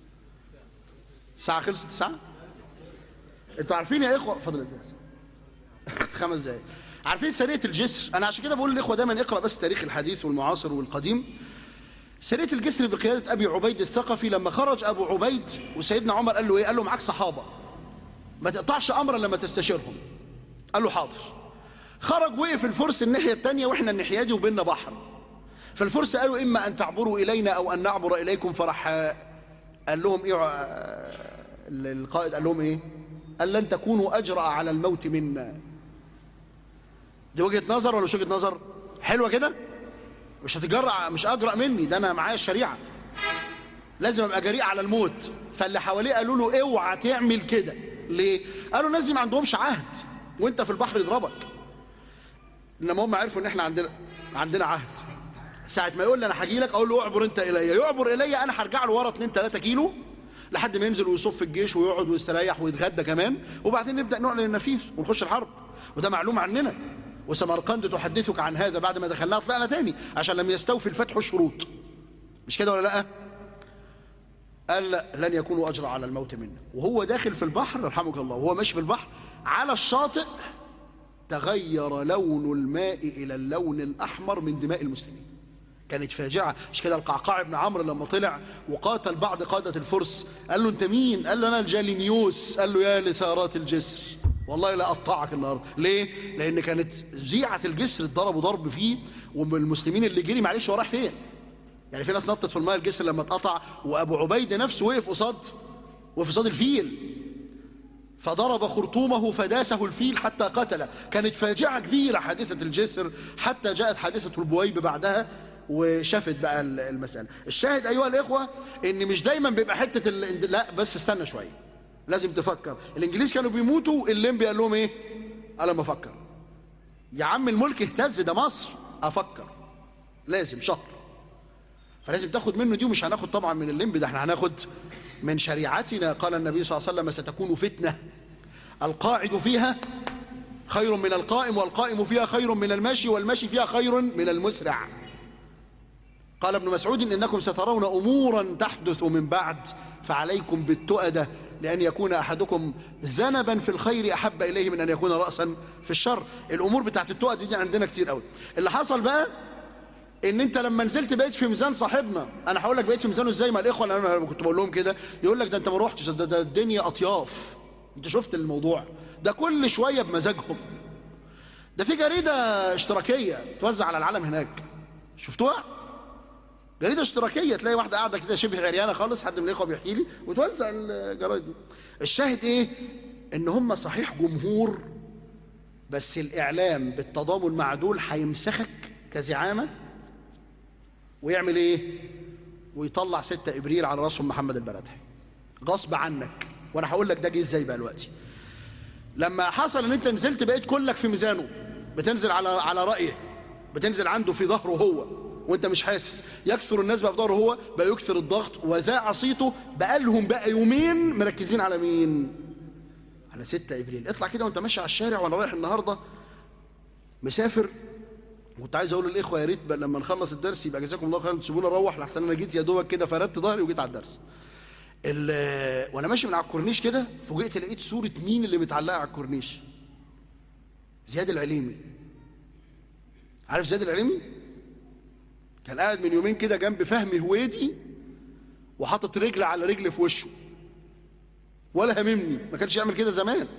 ساعه خلصت الساعه انتوا عارفين يا اخوه فضل خمس دقايق عارفين سريه الجسر انا عشان كده بقول للاخوه دايما اقرا بس تاريخ الحديث والمعاصر والقديم سريه الجسر بقياده ابي عبيد الثقفي لما خرج ابو عبيد وسيدنا عمر قال له ايه قال له معاك صحابه ما تقطعش امرا لما تستشيرهم قال له حاضر خرج وقف الفرس الناحيه الثانيه واحنا الناحيه دي وبيننا بحر فالفرس قالوا اما ان تعبروا الينا او ان نعبر اليكم فراح قال لهم ايه القائد قال لهم ايه قال لن تكونوا اجرأ على الموت منا دي وجهه نظر ولا مش وجهه نظر حلوه كده مش هتجرأ مش اجرأ مني ده انا معايا الشريعه لازم ابقى جريء على الموت فاللي حواليه قالوا له اوعى تعمل كده ليه قالوا الناس دي ما عندهمش عهد وانت في البحر يضربك انما هم عرفوا ان احنا عندنا عندنا عهد ساعه ما يقول لي انا هاجي لك اقول له اعبر انت الي يعبر الي انا هرجع له ورا 2 3 كيلو لحد ما ينزل ويصف الجيش ويقعد ويستريح ويتغدى كمان وبعدين نبدا نعلن النفير ونخش الحرب وده معلوم عننا وسمرقند تحدثك عن هذا بعد ما دخلناها طلعنا تاني عشان لم يستوفي الفتح الشروط مش كده ولا لا قال لا لن يكونوا اجرى على الموت منا وهو داخل في البحر رحمك الله وهو ماشي في البحر على الشاطئ تغير لون الماء الى اللون الاحمر من دماء المسلمين كانت فاجعه مش كده القعقاع بن عمرو لما طلع وقاتل بعض قاده الفرس قال له انت مين قال له انا الجالينيوس قال له يا لسارات الجسر والله لا اقطعك النهارده ليه لان كانت زيعه الجسر اتضربوا ضرب فيه والمسلمين اللي جري معلش هو راح فين يعني في ناس نطت في الماء الجسر لما اتقطع وابو عبيده نفسه وقف قصاد وقف قصاد الفيل فضرب خرطومه فداسه الفيل حتى قتله كانت فاجعه كبيره حادثه الجسر حتى جاءت حادثه البويب بعدها وشافت بقى المساله الشاهد ايها الاخوه ان مش دايما بيبقى حته ال... لا بس استنى شويه لازم تفكر الانجليز كانوا بيموتوا الليمبي قال لهم ايه قال ما افكر يا عم الملك اهتز ده مصر افكر لازم شهر فلازم تاخد منه دي ومش هناخد طبعا من الليمبي ده احنا هناخد من شريعتنا قال النبي صلى الله عليه وسلم ستكون فتنه القاعد فيها خير من القائم والقائم فيها خير من الماشي والماشي فيها خير من المسرع قال ابن مسعود انكم سترون امورا تحدث من بعد فعليكم بالتؤده لأن يكون أحدكم ذنبا في الخير أحب إليه من أن يكون رأسا في الشر الأمور بتاعت التؤدي دي عندنا كتير قوي اللي حصل بقى ان انت لما نزلت بقيت في ميزان صاحبنا انا هقول لك بقيت في ميزانه ازاي ما الاخوه اللي انا كنت بقول لهم كده يقول لك ده انت ما روحتش ده, ده الدنيا اطياف انت شفت الموضوع ده كل شويه بمزاجهم ده في جريده اشتراكيه توزع على العالم هناك شفتوها جريده اشتراكيه تلاقي واحده قاعده كده شبه عريانه خالص حد من الاخوه بيحكي لي وتوزع الجرايد دي الشاهد ايه ان هم صحيح جمهور بس الاعلام بالتضامن مع دول هيمسخك كزعامه ويعمل ايه ويطلع 6 ابريل على راسهم محمد البلدحي غصب عنك وانا هقول لك ده جه ازاي بقى دلوقتي لما حصل ان انت نزلت بقيت كلك في ميزانه بتنزل على على رايه بتنزل عنده في ظهره هو وانت مش حاسس يكثر الناس بقى في ظهره هو بقى يكثر الضغط وزاع صيته بقى لهم بقى يومين مركزين على مين على 6 ابريل اطلع كده وانت ماشي على الشارع وانا رايح النهارده مسافر كنت عايز اقول للاخوه يا ريت لما نخلص الدرس يبقى جزاكم الله خيرا تسيبونا اروح لحسن انا جيت يا دوبك كده فردت ظهري وجيت على الدرس وانا ماشي من على الكورنيش كده فوجئت لقيت صوره مين اللي متعلقه على الكورنيش زياد العليمي عارف زياد العليمي كان قاعد من يومين كده جنب فهمي هويدي وحاطط رجل على رجل في وشه ولا هممني ما كانش يعمل كده زمان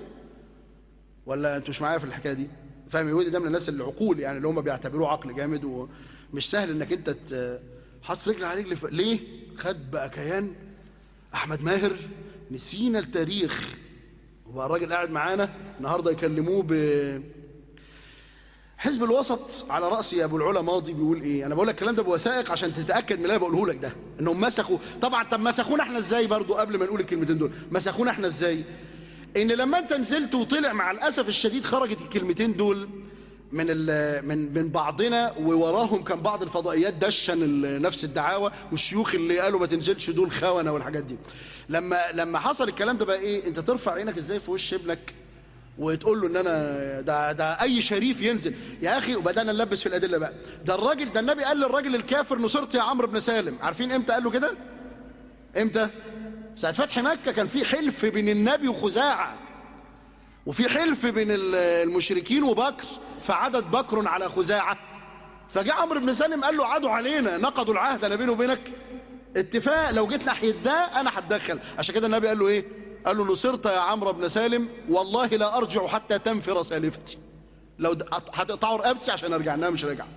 ولا انتوا مش معايا في الحكايه دي فهمي هويدي ده من الناس اللي عقول يعني اللي هم بيعتبروه عقل جامد ومش سهل انك انت حاطط رجل على رجل ف... ليه خد بقى كيان احمد ماهر نسينا التاريخ وبقى الراجل قاعد معانا النهارده يكلموه ب حزب الوسط على رأس أبو العلا ماضي بيقول إيه أنا بقول لك الكلام ده بوثائق عشان تتأكد من اللي أنا بقوله لك ده إنهم مسخوا طبعا طب مسخونا إحنا إزاي برضو قبل ما نقول الكلمتين دول مسخونا إحنا إزاي إن لما أنت نزلت وطلع مع الأسف الشديد خرجت الكلمتين دول من ال- من من بعضنا ووراهم كان بعض الفضائيات دشن ال- نفس الدعاوى والشيوخ اللي قالوا ما تنزلش دول خونه والحاجات دي لما لما حصل الكلام ده بقى ايه انت ترفع عينك ازاي في وش ابنك وتقول له ان انا ده ده اي شريف ينزل يا اخي وبدانا نلبس في الادله بقى ده الراجل ده النبي قال للراجل الكافر نصرت يا عمرو بن سالم عارفين امتى قال له كده امتى ساعه فتح مكه كان في حلف بين النبي وخزاعه وفي حلف بين ال- المشركين وبكر فعدد بكر على خزاعة فجاء عمرو بن سالم قال له عادوا علينا نقضوا العهد انا بيني وبينك اتفاق لو جيت ناحيه ده انا هتدخل عشان كده النبي قال له ايه قال له نصرت يا عمرو بن سالم والله لا ارجع حتى تنفر سالفتي لو د- هتقطعوا رقبتي عشان ارجع انها مش راجعه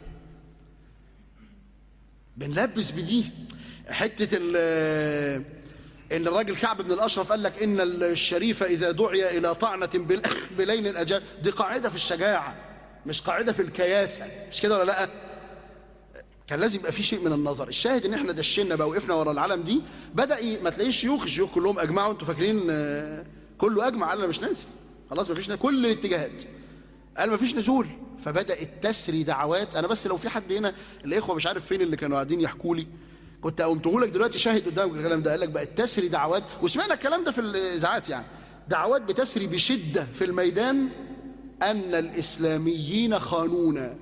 بنلبس بدي حته ال ان الراجل كعب بن الاشرف قال لك ان الشريف اذا دعي الى طعنه بل- بلين اجاب دي قاعده في الشجاعه مش قاعده في الكياسه مش كده ولا لا كان لازم يبقى في شيء من النظر الشاهد ان احنا دشنا بقى وقفنا ورا العلم دي بدا ي- ما تلاقيش شيوخ الشيوخ كلهم اجمعوا انتوا فاكرين آه، كله اجمع قال انا مش نازل خلاص ما فيش كل الاتجاهات قال ما فيش نزول فبدات تسري دعوات انا بس لو في حد هنا الاخوه مش عارف فين اللي كانوا قاعدين يحكوا لي كنت قمته لك دلوقتي شاهد قدامك الكلام ده قال لك بقت تسري دعوات وسمعنا الكلام ده في الاذاعات يعني دعوات بتسري بشده في الميدان ان الاسلاميين خانونا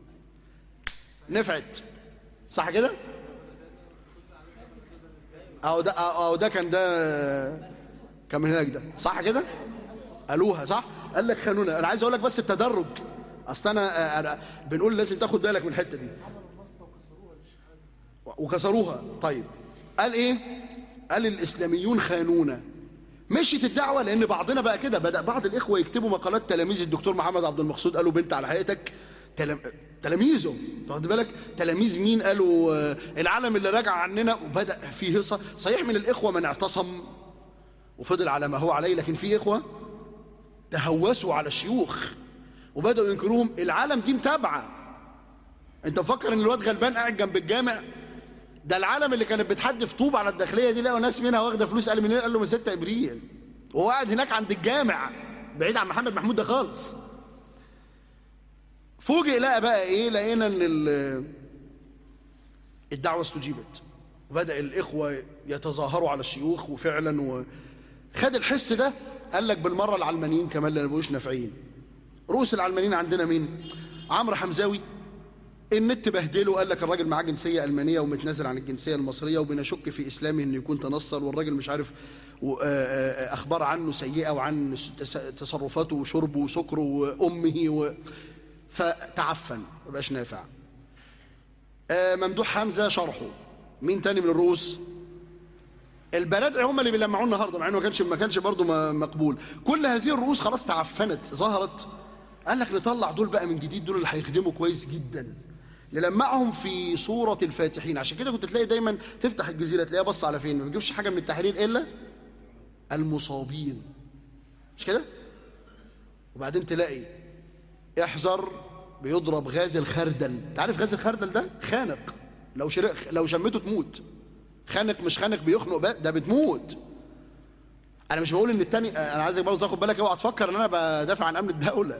نفعت صح كده اهو ده اهو ده كان ده كان من هناك ده صح كده قالوها صح قال لك خانونا انا عايز اقول لك بس التدرج اصل انا أنا بنقول لازم تاخد بالك من الحته دي وكسروها طيب قال ايه قال الاسلاميون خانونا مشيت الدعوه لان بعضنا بقى كده بدا بعض الاخوه يكتبوا مقالات تلاميذ الدكتور محمد عبد المقصود قالوا بنت على حقيقتك تلام... تلاميذه تاخد بالك تلاميذ مين قالوا آه، العالم اللي راجع عننا وبدا في هصه صحيح من الاخوه من اعتصم وفضل على ما هو عليه لكن في اخوه تهوسوا على الشيوخ وبداوا ينكروهم العالم دي متابعه انت مفكر ان الواد غلبان قاعد جنب الجامع ده العالم اللي كانت بتحدف طوب على الداخليه دي لقوا ناس منها واخده فلوس قال منين قال له من 6 ابريل وهو قاعد هناك عند الجامع بعيد عن محمد محمود ده خالص فوجئ لقى بقى ايه لقينا ان ال- الدعوه استجيبت وبدا الاخوه يتظاهروا على الشيوخ وفعلا وخد الحس ده قال لك بالمره العلمانيين كمان اللي ما بقوش نافعين رؤوس العلمانيين عندنا مين عمرو حمزاوي النت بهدله قال لك الراجل معاه جنسيه المانيه ومتنازل عن الجنسيه المصريه وبنشك في اسلامه انه يكون تنصر والراجل مش عارف و- آه، آه، اخبار عنه سيئه وعن تس- تصرفاته وشربه وسكره وامه و... فتعفن ما بقاش نافع آه، ممدوح حمزه شرحه مين تاني من الرؤوس البنات هم اللي بيلمعوه النهارده مع انه ما كانش ما كانش برضه م- مقبول كل هذه الرؤوس خلاص تعفنت ظهرت قال لك نطلع دول بقى من جديد دول اللي هيخدموا كويس جدا نلمعهم في صورة الفاتحين عشان كده كنت تلاقي دايما تفتح الجزيرة تلاقيها بص على فين ما بيجيبش حاجة من التحرير إلا المصابين مش كده وبعدين تلاقي احذر بيضرب غاز الخردل انت عارف غاز الخردل ده خانق لو شر... لو شمته تموت خانق مش خانق بيخنق بقى ده بتموت انا مش بقول ان التاني انا عايزك برضه تاخد بالك اوعى تفكر ان انا بدافع عن امن الدوله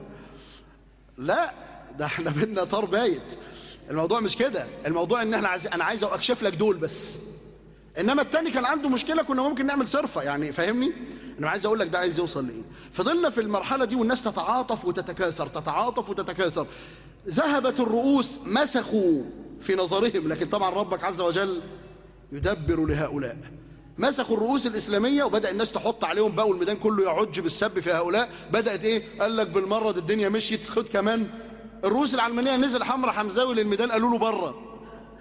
لا ده احنا بينا طار بايت الموضوع مش كده الموضوع ان احنا عايز انا عايز اكشف لك دول بس انما التاني كان عنده مشكله كنا ممكن نعمل صرفه يعني فاهمني انا عايز اقول لك ده عايز يوصل لايه فضلنا في المرحله دي والناس تتعاطف وتتكاثر تتعاطف وتتكاثر ذهبت الرؤوس مسخوا في نظرهم لكن طبعا ربك عز وجل يدبر لهؤلاء مسكوا الرؤوس الإسلامية وبدأ الناس تحط عليهم بقى والميدان كله يعج بالسب في هؤلاء بدأت إيه قال لك بالمرة دي الدنيا مشيت خد كمان الرؤوس العلمانية نزل حمرا حمزاوي للميدان قالوا له بره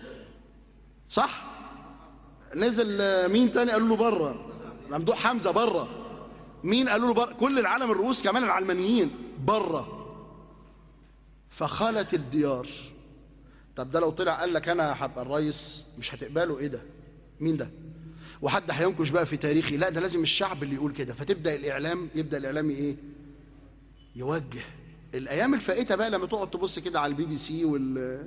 صح نزل آه، مين تاني قالوا له بره ممدوح حمزة بره مين قالوا له بره كل العالم الرؤوس كمان العلمانيين بره فخلت الديار طب ده لو طلع قال لك انا هبقى الرئيس مش هتقبله ايه ده مين ده وحد هينكش بقى في تاريخي لا ده لازم الشعب اللي يقول كده فتبدا الاعلام يبدا الاعلام ايه يوجه الايام الفائته بقى لما تقعد تبص كده على البي بي سي وال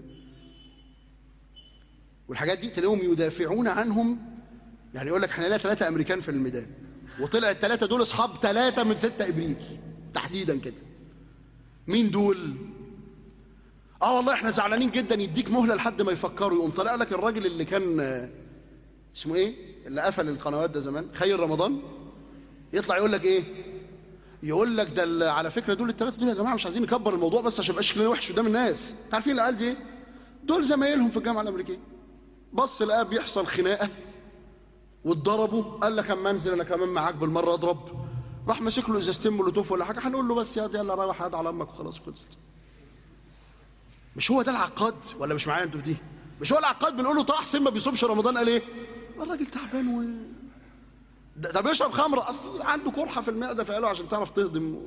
والحاجات دي تلاقيهم يدافعون عنهم يعني يقول لك احنا لنا ثلاثه امريكان في الميدان وطلع الثلاثه دول اصحاب ثلاثه من 6 ابريل تحديدا كده مين دول اه والله احنا زعلانين جدا يديك مهله لحد ما يفكروا يقوم طالع لك الراجل اللي كان آه، اسمه ايه اللي قفل القنوات ده زمان خير رمضان يطلع يقول لك ايه يقول لك ده ال- على فكره دول الثلاثه دول يا جماعه مش عايزين نكبر الموضوع بس عشان يبقاش شكلنا وحش قدام الناس عارفين العيال دي ايه دول زمايلهم في الجامعه الامريكيه بص لقى بيحصل خناقه واتضربوا قال لك اما انزل انا كمان معاك بالمره اضرب راح ماسك له ازازتين مولوتوف ولا حاجه هنقول له بس يا دي يلا روح هات على امك وخلاص خلصت مش هو ده العقاد ولا مش معايا انتوا في دي مش هو العقاد بنقول له طه حسين ما بيصومش رمضان قال ايه الراجل تعبان و ده, ده بيشرب خمره اصل عنده قرحه في المعده فقالوا عشان تعرف تهضم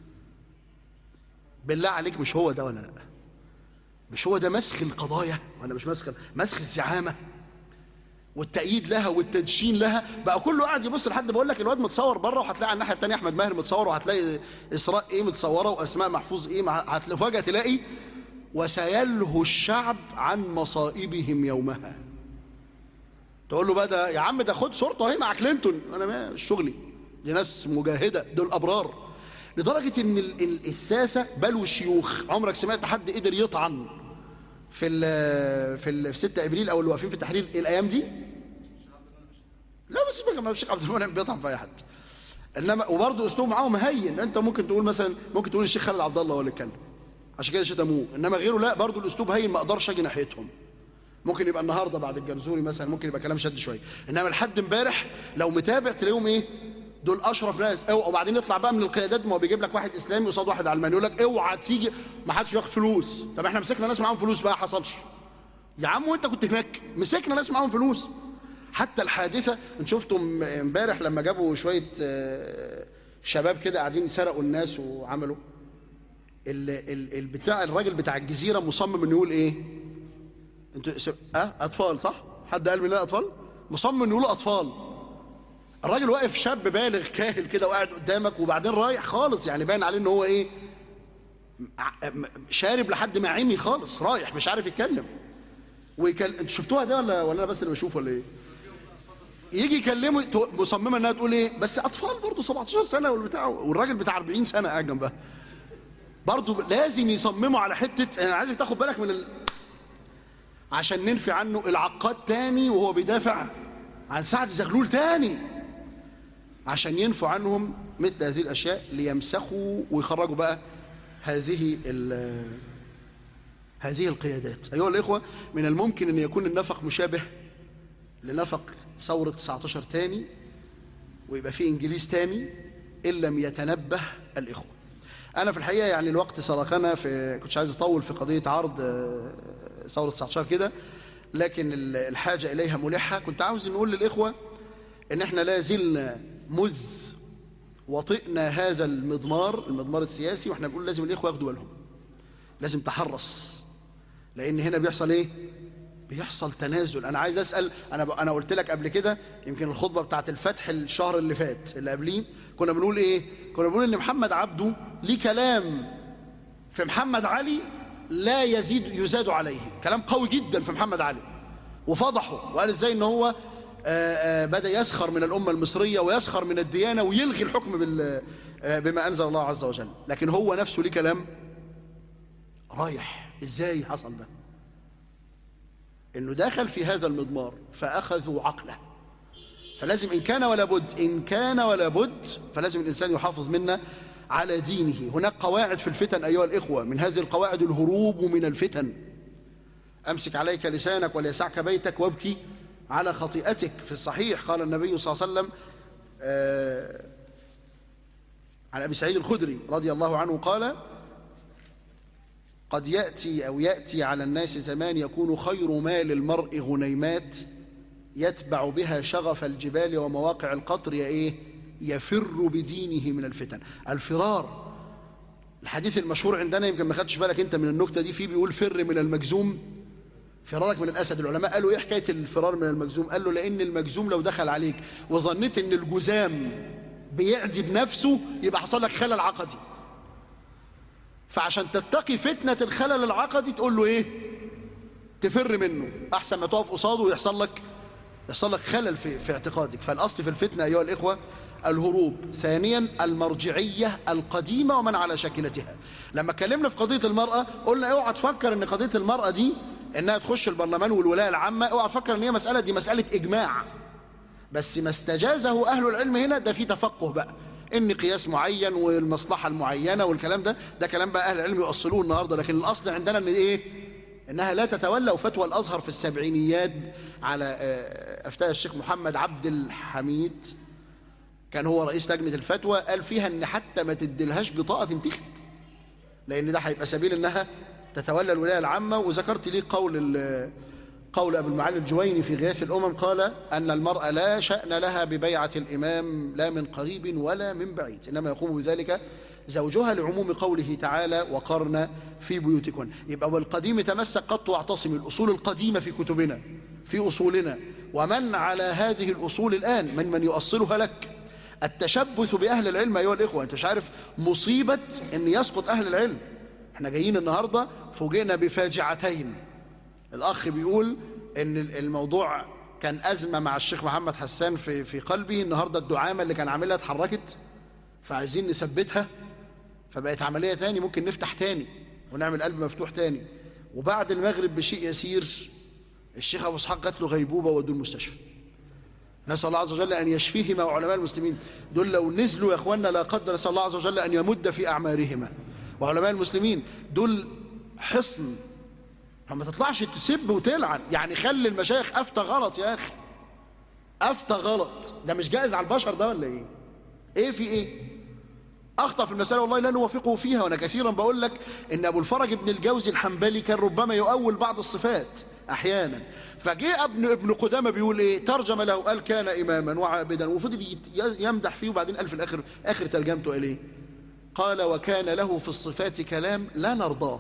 بالله عليك مش هو ده ولا لا مش هو ده مسخ القضايا ولا مش مسخ مسخ الزعامه والتأييد لها والتدشين لها بقى كله قاعد يبص لحد بقول لك الواد متصور بره وهتلاقي على الناحيه الثانيه احمد ماهر متصور وهتلاقي اسراء ايه متصوره واسماء محفوظ ايه مع- هتلاقي فجاه تلاقي وسيلهو الشعب عن مصائبهم يومها تقول له بقى ده يا عم ده خد صورته اهي مع كلينتون انا ما مش شغلي دي ناس مجاهده دول ابرار لدرجه ان ال- ال- الساسه بل والشيوخ عمرك سمعت حد قدر يطعن في ال في ال في 6 ابريل او اللي واقفين في التحرير الايام دي لا بس بقى ما الشيخ عبد المنعم بيطعن في اي حد انما وبرضه اسلوب معاهم هين انت ممكن تقول مثلا ممكن تقول الشيخ خالد عبد الله هو اللي اتكلم عشان كده شتموه انما غيره لا برضه الاسلوب هين ما اقدرش اجي ناحيتهم ممكن يبقى النهارده بعد الجرزوري مثلا ممكن يبقى كلام شد شويه انما لحد امبارح لو متابع تلاقيهم ايه دول اشرف ناس أو وبعدين يطلع بقى من القيادات ما هو بيجيب لك واحد اسلامي قصاد واحد علماني يقول لك اوعى تيجي ما حدش ياخد فلوس طب احنا مسكنا ناس معاهم فلوس بقى حصلش يا عم وانت كنت هناك مسكنا ناس معاهم فلوس حتى الحادثه ان شفتم امبارح لما جابوا شويه آه، شباب كده قاعدين يسرقوا الناس وعملوا ال- ال- البتاع الراجل بتاع الجزيره مصمم انه يقول ايه انتوا س- اه اطفال صح حد قال مننا اطفال مصمم انه يقول اطفال الراجل واقف شاب بالغ كاهل كده وقاعد قدامك وبعدين رايح خالص يعني باين عليه ان هو ايه ع- م- شارب لحد ما عمي خالص رايح مش عارف يتكلم ويكل... انتوا شفتوها ده ولا ولا انا بس اللي بشوف ولا ايه يجي يكلمه تو- مصممه انها تقول ايه بس اطفال برضه 17 سنه والبتاع والراجل بتاع 40 سنه قاعد جنبها برضه لازم يصمموا على حته انا عايزك تاخد بالك من ال... عشان ننفي عنه العقاد تاني وهو بيدافع عن سعد زغلول تاني عشان ينفوا عنهم مثل هذه الاشياء ليمسخوا ويخرجوا بقى هذه ال- هذه القيادات ايها الاخوه من الممكن ان يكون النفق مشابه لنفق ثوره 19 تاني ويبقى في انجليز تاني ان لم يتنبه الاخوه انا في الحقيقه يعني الوقت سرقنا في كنتش عايز اطول في قضيه عرض آه، ثوره 19 كده لكن ال- الحاجه اليها ملحه كنت عاوز نقول للاخوه ان احنا لا زلنا مذ وطئنا هذا المضمار المضمار السياسي واحنا بنقول لازم الاخوه ياخدوا بالهم لازم تحرص لان هنا بيحصل ايه بيحصل تنازل انا عايز اسال انا ب... انا قلت لك قبل كده يمكن الخطبه بتاعت الفتح الشهر اللي فات اللي قبليه كنا بنقول ايه كنا بنقول ان محمد عبده ليه كلام في محمد علي لا يزيد يزاد عليه كلام قوي جدا في محمد علي وفضحه وقال ازاي ان هو آه، آه، بدا يسخر من الامه المصريه ويسخر من الديانه ويلغي الحكم بال آه، بما انزل الله عز وجل لكن هو نفسه ليه كلام رايح ازاي حصل ده انه دخل في هذا المضمار فاخذوا عقله فلازم ان كان ولا بد ان كان ولا بد فلازم الانسان يحافظ منا على دينه هناك قواعد في الفتن ايها الاخوه من هذه القواعد الهروب من الفتن امسك عليك لسانك وليسعك بيتك وابكي على خطيئتك في الصحيح قال النبي صلى الله عليه وسلم آه عن ابي سعيد الخدري رضي الله عنه قال قد يأتي أو يأتي على الناس زمان يكون خير مال المرء غنيمات يتبع بها شغف الجبال ومواقع القطر يا إيه يفر بدينه من الفتن الفرار الحديث المشهور عندنا يمكن ما خدتش بالك انت من النكته دي فيه بيقول فر من المجزوم فرارك من الاسد العلماء قالوا ايه حكايه الفرار من المجزوم قال له لان المجزوم لو دخل عليك وظنيت ان الجزام بيعذب نفسه يبقى حصل لك خلل عقدي فعشان تتقي فتنة الخلل العقدي تقول له ايه تفر منه احسن ما تقف قصاده ويحصل لك يحصل لك خلل في, في اعتقادك فالاصل في الفتنة ايها الاخوة الهروب ثانيا المرجعية القديمة ومن على شاكلتها لما اتكلمنا في قضية المرأة قلنا اوعى تفكر ان قضية المرأة دي انها تخش البرلمان والولاية العامة اوعى تفكر ان هي مسألة دي مسألة اجماع بس ما استجازه اهل العلم هنا ده في تفقه بقى ان قياس معين والمصلحة المعينة والكلام ده ده كلام بقى اهل العلم يؤصلوه النهاردة لكن الاصل عندنا ان ايه انها لا تتولى وفتوى الازهر في السبعينيات على افتاء الشيخ محمد عبد الحميد كان هو رئيس لجنة الفتوى قال فيها ان حتى ما تديلهاش بطاقة تنتخب لان ده هيبقى سبيل انها تتولى الولاية العامة وذكرت لي قول قول أبو المعالي الجويني في غياث الأمم قال أن المرأة لا شأن لها ببيعة الإمام لا من قريب ولا من بعيد إنما يقوم بذلك زوجها لعموم قوله تعالى وقرن في بيوتكن يبقى والقديم تمسك قط واعتصم الأصول القديمة في كتبنا في أصولنا ومن على هذه الأصول الآن من من يؤصلها لك التشبث بأهل العلم أيها الإخوة أنت مش عارف مصيبة أن يسقط أهل العلم احنا جايين النهاردة فوجئنا بفاجعتين الأخ بيقول أن الموضوع كان أزمة مع الشيخ محمد حسان في, في قلبي النهاردة الدعامة اللي كان عاملها اتحركت فعايزين نثبتها فبقت عملية تاني ممكن نفتح تاني ونعمل قلب مفتوح تاني وبعد المغرب بشيء يسير الشيخ أبو اسحاق جات له غيبوبة ودوا المستشفى نسأل الله عز وجل أن يشفيهما وعلماء المسلمين دول لو نزلوا يا أخوانا لا قدر نسأل الله عز وجل أن يمد في أعمارهما وعلماء المسلمين دول حصن فما تطلعش تسب وتلعن يعني خلي المشايخ أفتى غلط يا أخي أفتى غلط ده مش جائز على البشر ده ولا إيه إيه في إيه أخطأ في المسألة والله لا نوافقه فيها وأنا كثيرا بقول لك إن أبو الفرج ابن الجوزي الحنبلي كان ربما يؤول بعض الصفات أحيانا فجاء ابن ابن قدامة بيقول إيه ترجم له قال كان إماما وعابدا وفضل يمدح فيه وبعدين قال في الآخر آخر ترجمته قال إيه قال وكان له في الصفات كلام لا نرضاه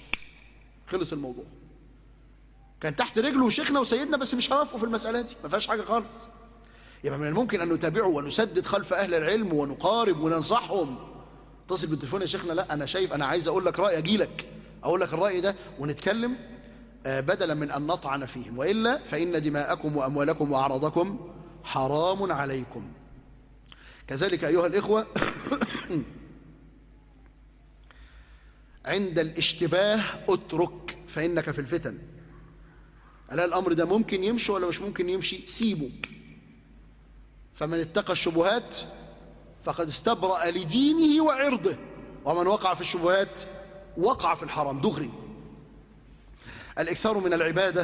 خلص الموضوع كان تحت رجله شيخنا وسيدنا بس مش هوافقه في المسألة دي ما فيهاش حاجة خالص يبقى من الممكن أن نتابعه ونسدد خلف أهل العلم ونقارب وننصحهم اتصل بالتليفون يا شيخنا لا أنا شايف أنا عايز أقول لك رأي أجي لك أقول لك الرأي ده ونتكلم بدلا من أن نطعن فيهم وإلا فإن دماءكم وأموالكم وأعراضكم حرام عليكم كذلك أيها الإخوة عند الاشتباه اترك فإنك في الفتن ألا الأمر ده ممكن يمشي ولا مش ممكن يمشي سيبه فمن اتقى الشبهات فقد استبرأ لدينه وعرضه ومن وقع في الشبهات وقع في الحرام دغري الإكثار من العبادة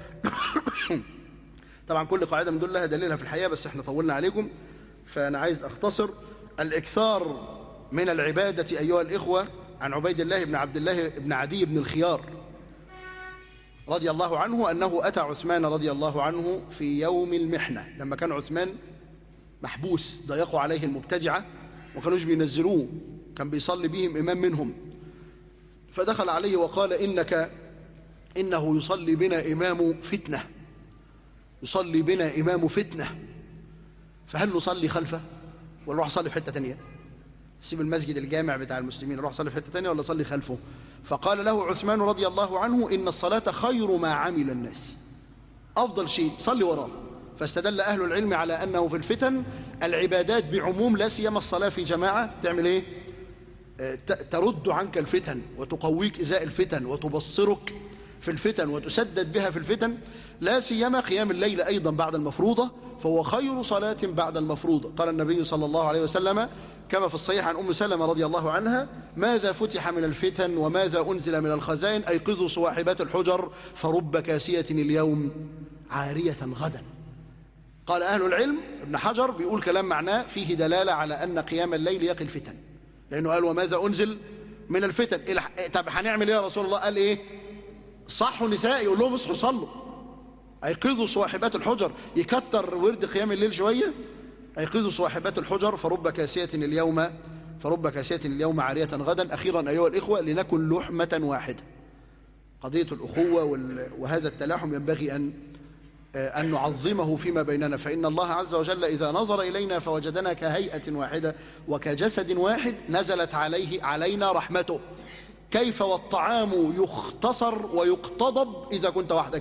طبعا كل قاعدة من دول لها دليلها في الحياة بس احنا طولنا عليكم فأنا عايز أختصر الإكثار من العبادة أيها الإخوة عن عبيد الله بن عبد الله بن عدي بن الخيار رضي الله عنه أنه أتى عثمان رضي الله عنه في يوم المحنة لما كان عثمان محبوس ضيقوا عليه المبتدعة وكانوش بينزلوه كان بيصلي بهم إمام منهم فدخل عليه وقال إنك إنه يصلي بنا إمام فتنة يصلي بنا إمام فتنة فهل نصلي خلفه ولا نروح نصلي في حتة تانية سيب المسجد الجامع بتاع المسلمين نروح نصلي في حتة تانية ولا نصلي خلفه فقال له عثمان رضي الله عنه إن الصلاة خير ما عمل الناس أفضل شيء صلي وراه فاستدل أهل العلم على أنه في الفتن العبادات بعموم لا سيما الصلاة في جماعة تعمل إيه ترد عنك الفتن وتقويك إزاء الفتن وتبصرك في الفتن وتسدد بها في الفتن لا سيما قيام الليل أيضا بعد المفروضة فهو خير صلاة بعد المفروضة قال النبي صلى الله عليه وسلم كما في الصحيح عن أم سلمة رضي الله عنها ماذا فتح من الفتن وماذا أنزل من الخزائن أيقظوا صواحبات الحجر فرب كاسية اليوم عارية غدا قال أهل العلم ابن حجر بيقول كلام معناه فيه دلالة على أن قيام الليل يقي الفتن لأنه قال وماذا أنزل من الفتن طب هنعمل إيه يا رسول الله قال إيه صحوا نساء يقول لهم اصحوا صلوا أيقظوا صواحبات الحجر يكتر ورد قيام الليل شوية أيقظوا صواحبات الحجر فرب كاسية اليوم فرب كاسية اليوم عارية غدا أخيرا أيها الإخوة لنكن لحمة واحدة قضية الأخوة وهذا التلاحم ينبغي أن أن نعظمه فيما بيننا فإن الله عز وجل إذا نظر إلينا فوجدنا كهيئة واحدة وكجسد واحد نزلت عليه علينا رحمته كيف والطعام يختصر ويقتضب إذا كنت وحدك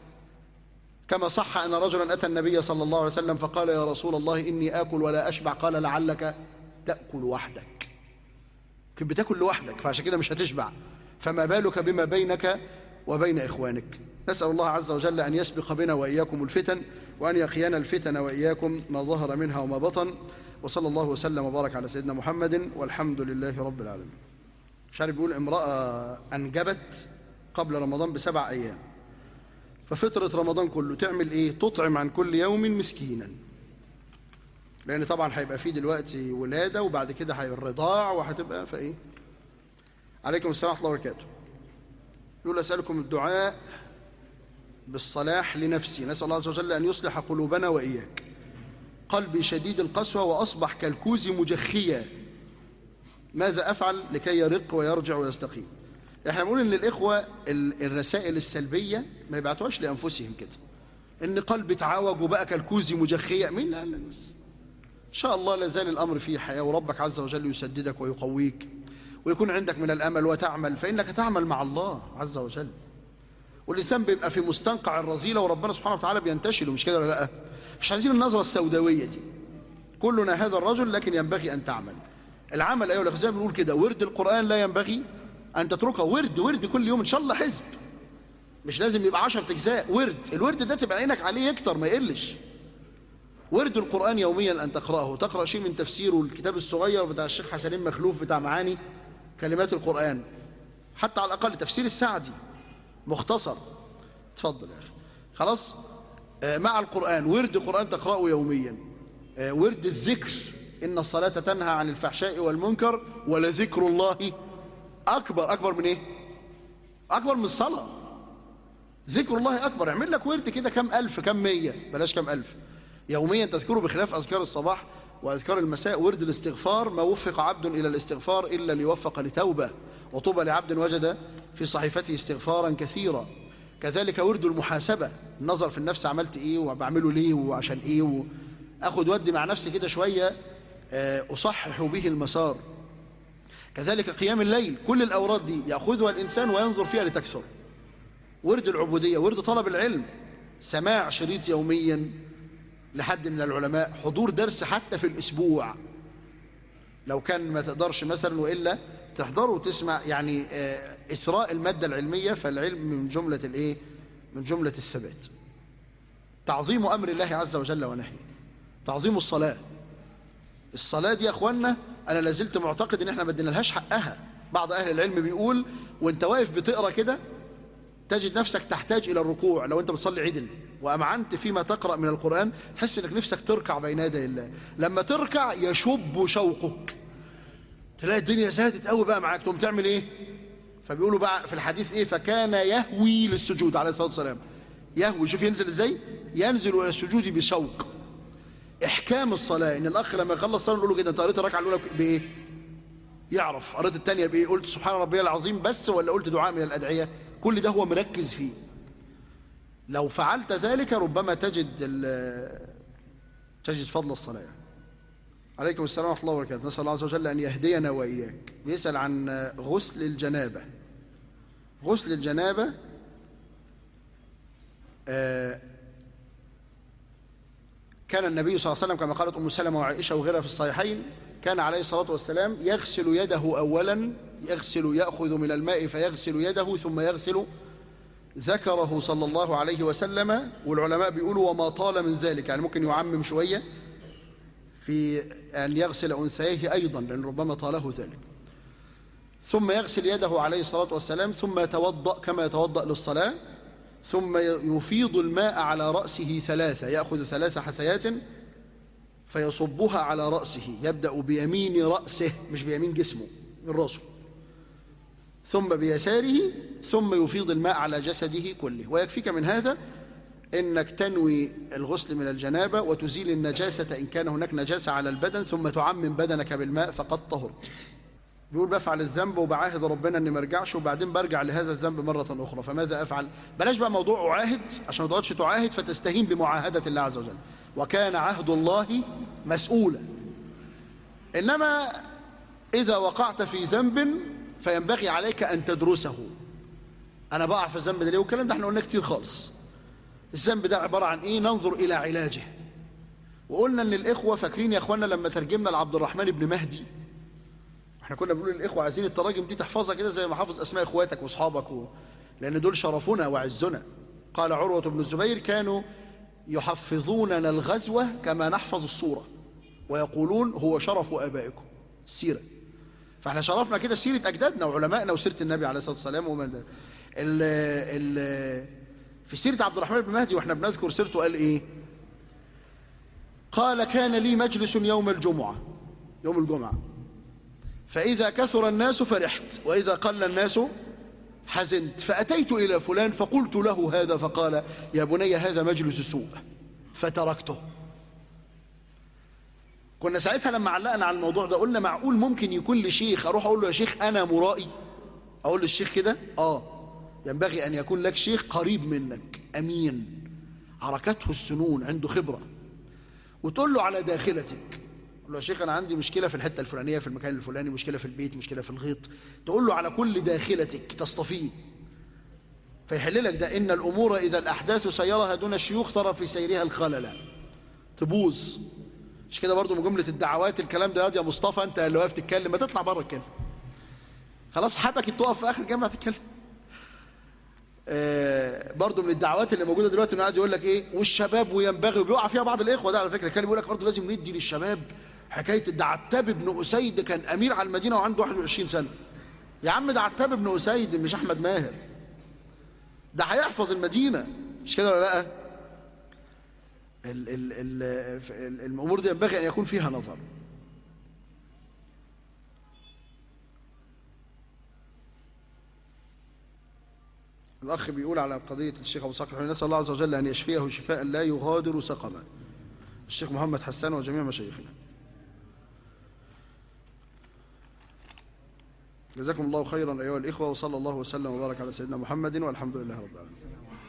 كما صح أن رجلا أتى النبي صلى الله عليه وسلم فقال يا رسول الله إني آكل ولا أشبع قال لعلك تأكل وحدك كنت بتاكل لوحدك فعشان كده مش هتشبع فما بالك بما بينك وبين إخوانك نسأل الله عز وجل أن يسبق بنا وإياكم الفتن وأن يقينا الفتن وإياكم ما ظهر منها وما بطن وصلى الله وسلم وبارك على سيدنا محمد والحمد لله رب العالمين مش عارف بيقول امرأة أنجبت قبل رمضان بسبع أيام ففترة رمضان كله تعمل إيه تطعم عن كل يوم مسكينا لأن طبعا هيبقى فيه دلوقتي ولادة وبعد كده هيبقى الرضاع وهتبقى فإيه عليكم السلام ورحمة الله وبركاته يقول أسألكم الدعاء بالصلاح لنفسي نسأل الله عز وجل أن يصلح قلوبنا وإياك قلبي شديد القسوة وأصبح كالكوز مجخيا ماذا أفعل لكي يرق ويرجع ويستقيم احنا بنقول ان الاخوه ال- الرسائل السلبيه ما يبعتوهاش لانفسهم كده ان قلبي اتعوج وبقى كالكوز مجخيا مين لا لا بس ان شاء الله لا زال الامر فيه حياه وربك عز وجل يسددك ويقويك ويكون عندك من الامل وتعمل فانك تعمل مع الله عز وجل والانسان بيبقى في مستنقع الرذيله وربنا سبحانه وتعالى بينتشله مش كده ولا لا مش عايزين النظره السوداويه دي كلنا هذا الرجل لكن ينبغي ان تعمل العمل ايها الاخوه زي ما بنقول كده ورد القران لا ينبغي ان تتركه ورد ورد كل يوم ان شاء الله حزب مش لازم يبقى 10 اجزاء ورد الورد ده تبقى عينك عليه يكتر ما يقلش ورد القرآن يوميا أن تقرأه تقرأ شيء من تفسيره الكتاب الصغير بتاع الشيخ حسنين مخلوف بتاع معاني كلمات القرآن حتى على الأقل تفسير السعدي مختصر اتفضل يا أخي خلاص آه، مع القرآن ورد القرآن تقرأه يوميا آه، ورد الذكر إن الصلاة تنهى عن الفحشاء والمنكر ولذكر الله أكبر أكبر من إيه؟ أكبر من الصلاة ذكر الله أكبر اعمل لك ورد كده كم ألف كم مية بلاش كم ألف يوميا تذكره بخلاف أذكار الصباح وأذكار المساء ورد الاستغفار ما وفق عبد إلى الاستغفار إلا ليوفق لتوبة وطوبى لعبد وجد في صحيفته استغفارا كثيرا كذلك ورد المحاسبة النظر في النفس عملت إيه وبعمله ليه وعشان إيه و... أخد ودي مع نفسي كده شوية آه، أصحح به المسار كذلك قيام الليل كل الأوراد دي يأخذها الإنسان وينظر فيها لتكثر ورد العبودية ورد طلب العلم سماع شريط يوميا لحد من العلماء حضور درس حتى في الأسبوع لو كان ما تقدرش مثلا وإلا تحضره وتسمع يعني آه، إسراء المادة العلمية فالعلم من جملة الإيه من جملة الثبات تعظيم أمر الله عز وجل ونهيه تعظيم الصلاة الصلاة دي يا أخوانا أنا لازلت معتقد إن إحنا ما ادينالهاش حقها بعض أهل العلم بيقول وأنت واقف بتقرأ كده تجد نفسك تحتاج إلى الركوع لو أنت بتصلي عدل وأمعنت فيما تقرأ من القرآن تحس إنك نفسك تركع بين يدي الله لما تركع يشب شوقك تلاقي الدنيا زادت قوي بقى معاك تقوم تعمل إيه فبيقولوا بقى في الحديث إيه فكان يهوي للسجود عليه الصلاة والسلام يهوي شوف ينزل إزاي ينزل إلى السجود بشوق احكام الصلاه ان الاخ لما يخلص الصلاه نقول له كده انت قريت الركعه الاولى بايه يعرف قريت الثانيه بايه قلت سبحان ربي العظيم بس ولا قلت دعاء من الادعيه كل ده هو مركز فيه لو فعلت ذلك ربما تجد ال- تجد فضل الصلاه عليكم السلام ورحمه الله وبركاته نسال الله عز وجل ان يهدينا واياك بيسال عن غسل الجنابه غسل الجنابه آه كان النبي صلى الله عليه وسلم كما قالت ام سلمة وعائشه وغيرها في الصحيحين كان عليه الصلاه والسلام يغسل يده اولا يغسل ياخذ من الماء فيغسل يده ثم يغسل ذكره صلى الله عليه وسلم والعلماء بيقولوا وما طال من ذلك يعني ممكن يعمم شويه في ان يغسل انثيه ايضا لان ربما طاله ذلك ثم يغسل يده عليه الصلاه والسلام ثم يتوضا كما يتوضا للصلاه ثم يفيض الماء على رأسه ثلاثة يأخذ ثلاث حثيات فيصبها على رأسه يبدأ بيمين رأسه مش بيمين جسمه من رأسه ثم بيساره ثم يفيض الماء على جسده كله ويكفيك من هذا انك تنوي الغسل من الجنابة وتزيل النجاسة إن كان هناك نجاسة على البدن ثم تعمم بدنك بالماء فقد طهرت بيقول بفعل الذنب وبعاهد ربنا اني ما ارجعش وبعدين برجع لهذا الذنب مره اخرى فماذا افعل؟ بلاش بقى موضوع اعاهد عشان ما تقعدش تعاهد فتستهين بمعاهده الله عز وجل وكان عهد الله مسؤولا انما اذا وقعت في ذنب فينبغي عليك أن تدرسه أنا بقع في الذنب ده ليه والكلام ده احنا قلنا كتير خالص الذنب ده عبارة عن إيه ننظر إلى علاجه وقلنا ان الاخوه فاكرين يا اخوانا لما ترجمنا لعبد الرحمن بن مهدي احنا كنا بنقول للاخوه عايزين التراجم دي تحفظها كده زي ما حافظ اسماء اخواتك واصحابك و... لان دول شرفنا وعزنا قال عروه بن الزبير كانوا يحفظوننا الغزوه كما نحفظ الصوره ويقولون هو شرف ابائكم السيره فاحنا شرفنا كده سيره اجدادنا وعلمائنا وسيره النبي عليه الصلاه والسلام ومن ده ال ال في سيره عبد الرحمن بن مهدي واحنا بنذكر سيرته قال ايه قال كان لي مجلس يوم الجمعة يوم الجمعة فإذا كثر الناس فرحت وإذا قل الناس حزنت فأتيت إلى فلان فقلت له هذا فقال يا بني هذا مجلس سوء فتركته كنا ساعتها لما علقنا على الموضوع ده قلنا معقول ممكن يكون لشيخ أروح أقول له يا شيخ أنا مرائي أقول للشيخ كده آه ينبغي أن يكون لك شيخ قريب منك أمين حركته السنون عنده خبرة وتقول له على داخلتك تقول له يا شيخ انا عندي مشكله في الحته الفلانيه في المكان الفلاني مشكله في البيت مشكله في الغيط تقول له على كل داخلتك تصطفيه فيحل لك ده ان الامور اذا الاحداث سيرها دون الشيوخ ترى في سيرها الخلل تبوظ مش كده برضو من جمله الدعوات الكلام ده يا مصطفى انت اللي واقف تتكلم ما تطلع بره الكلام خلاص حتك تقف في اخر الجامعه تتكلم آه برضه من الدعوات اللي موجوده دلوقتي انه قاعد يقول لك ايه والشباب وينبغي وبيقع فيها بعض الاخوه ده على فكره كان بيقول لك برضه لازم ندي للشباب حكايه ده عتاب بن اسيد كان امير على المدينه وعنده 21 سنه يا عم ده عتاب بن اسيد مش احمد ماهر ده هيحفظ المدينه مش كده ولا لا ال ال ال ال الامور دي ينبغي ان يكون فيها نظر الأخ بيقول على قضية الشيخ أبو صالح نسأل الله عز وجل أن يشفيه شفاء لا يغادر سقما الشيخ محمد حسان وجميع مشايخنا جزاكم الله خيرا أيها الإخوة وصلى الله وسلم وبارك على سيدنا محمد والحمد لله رب العالمين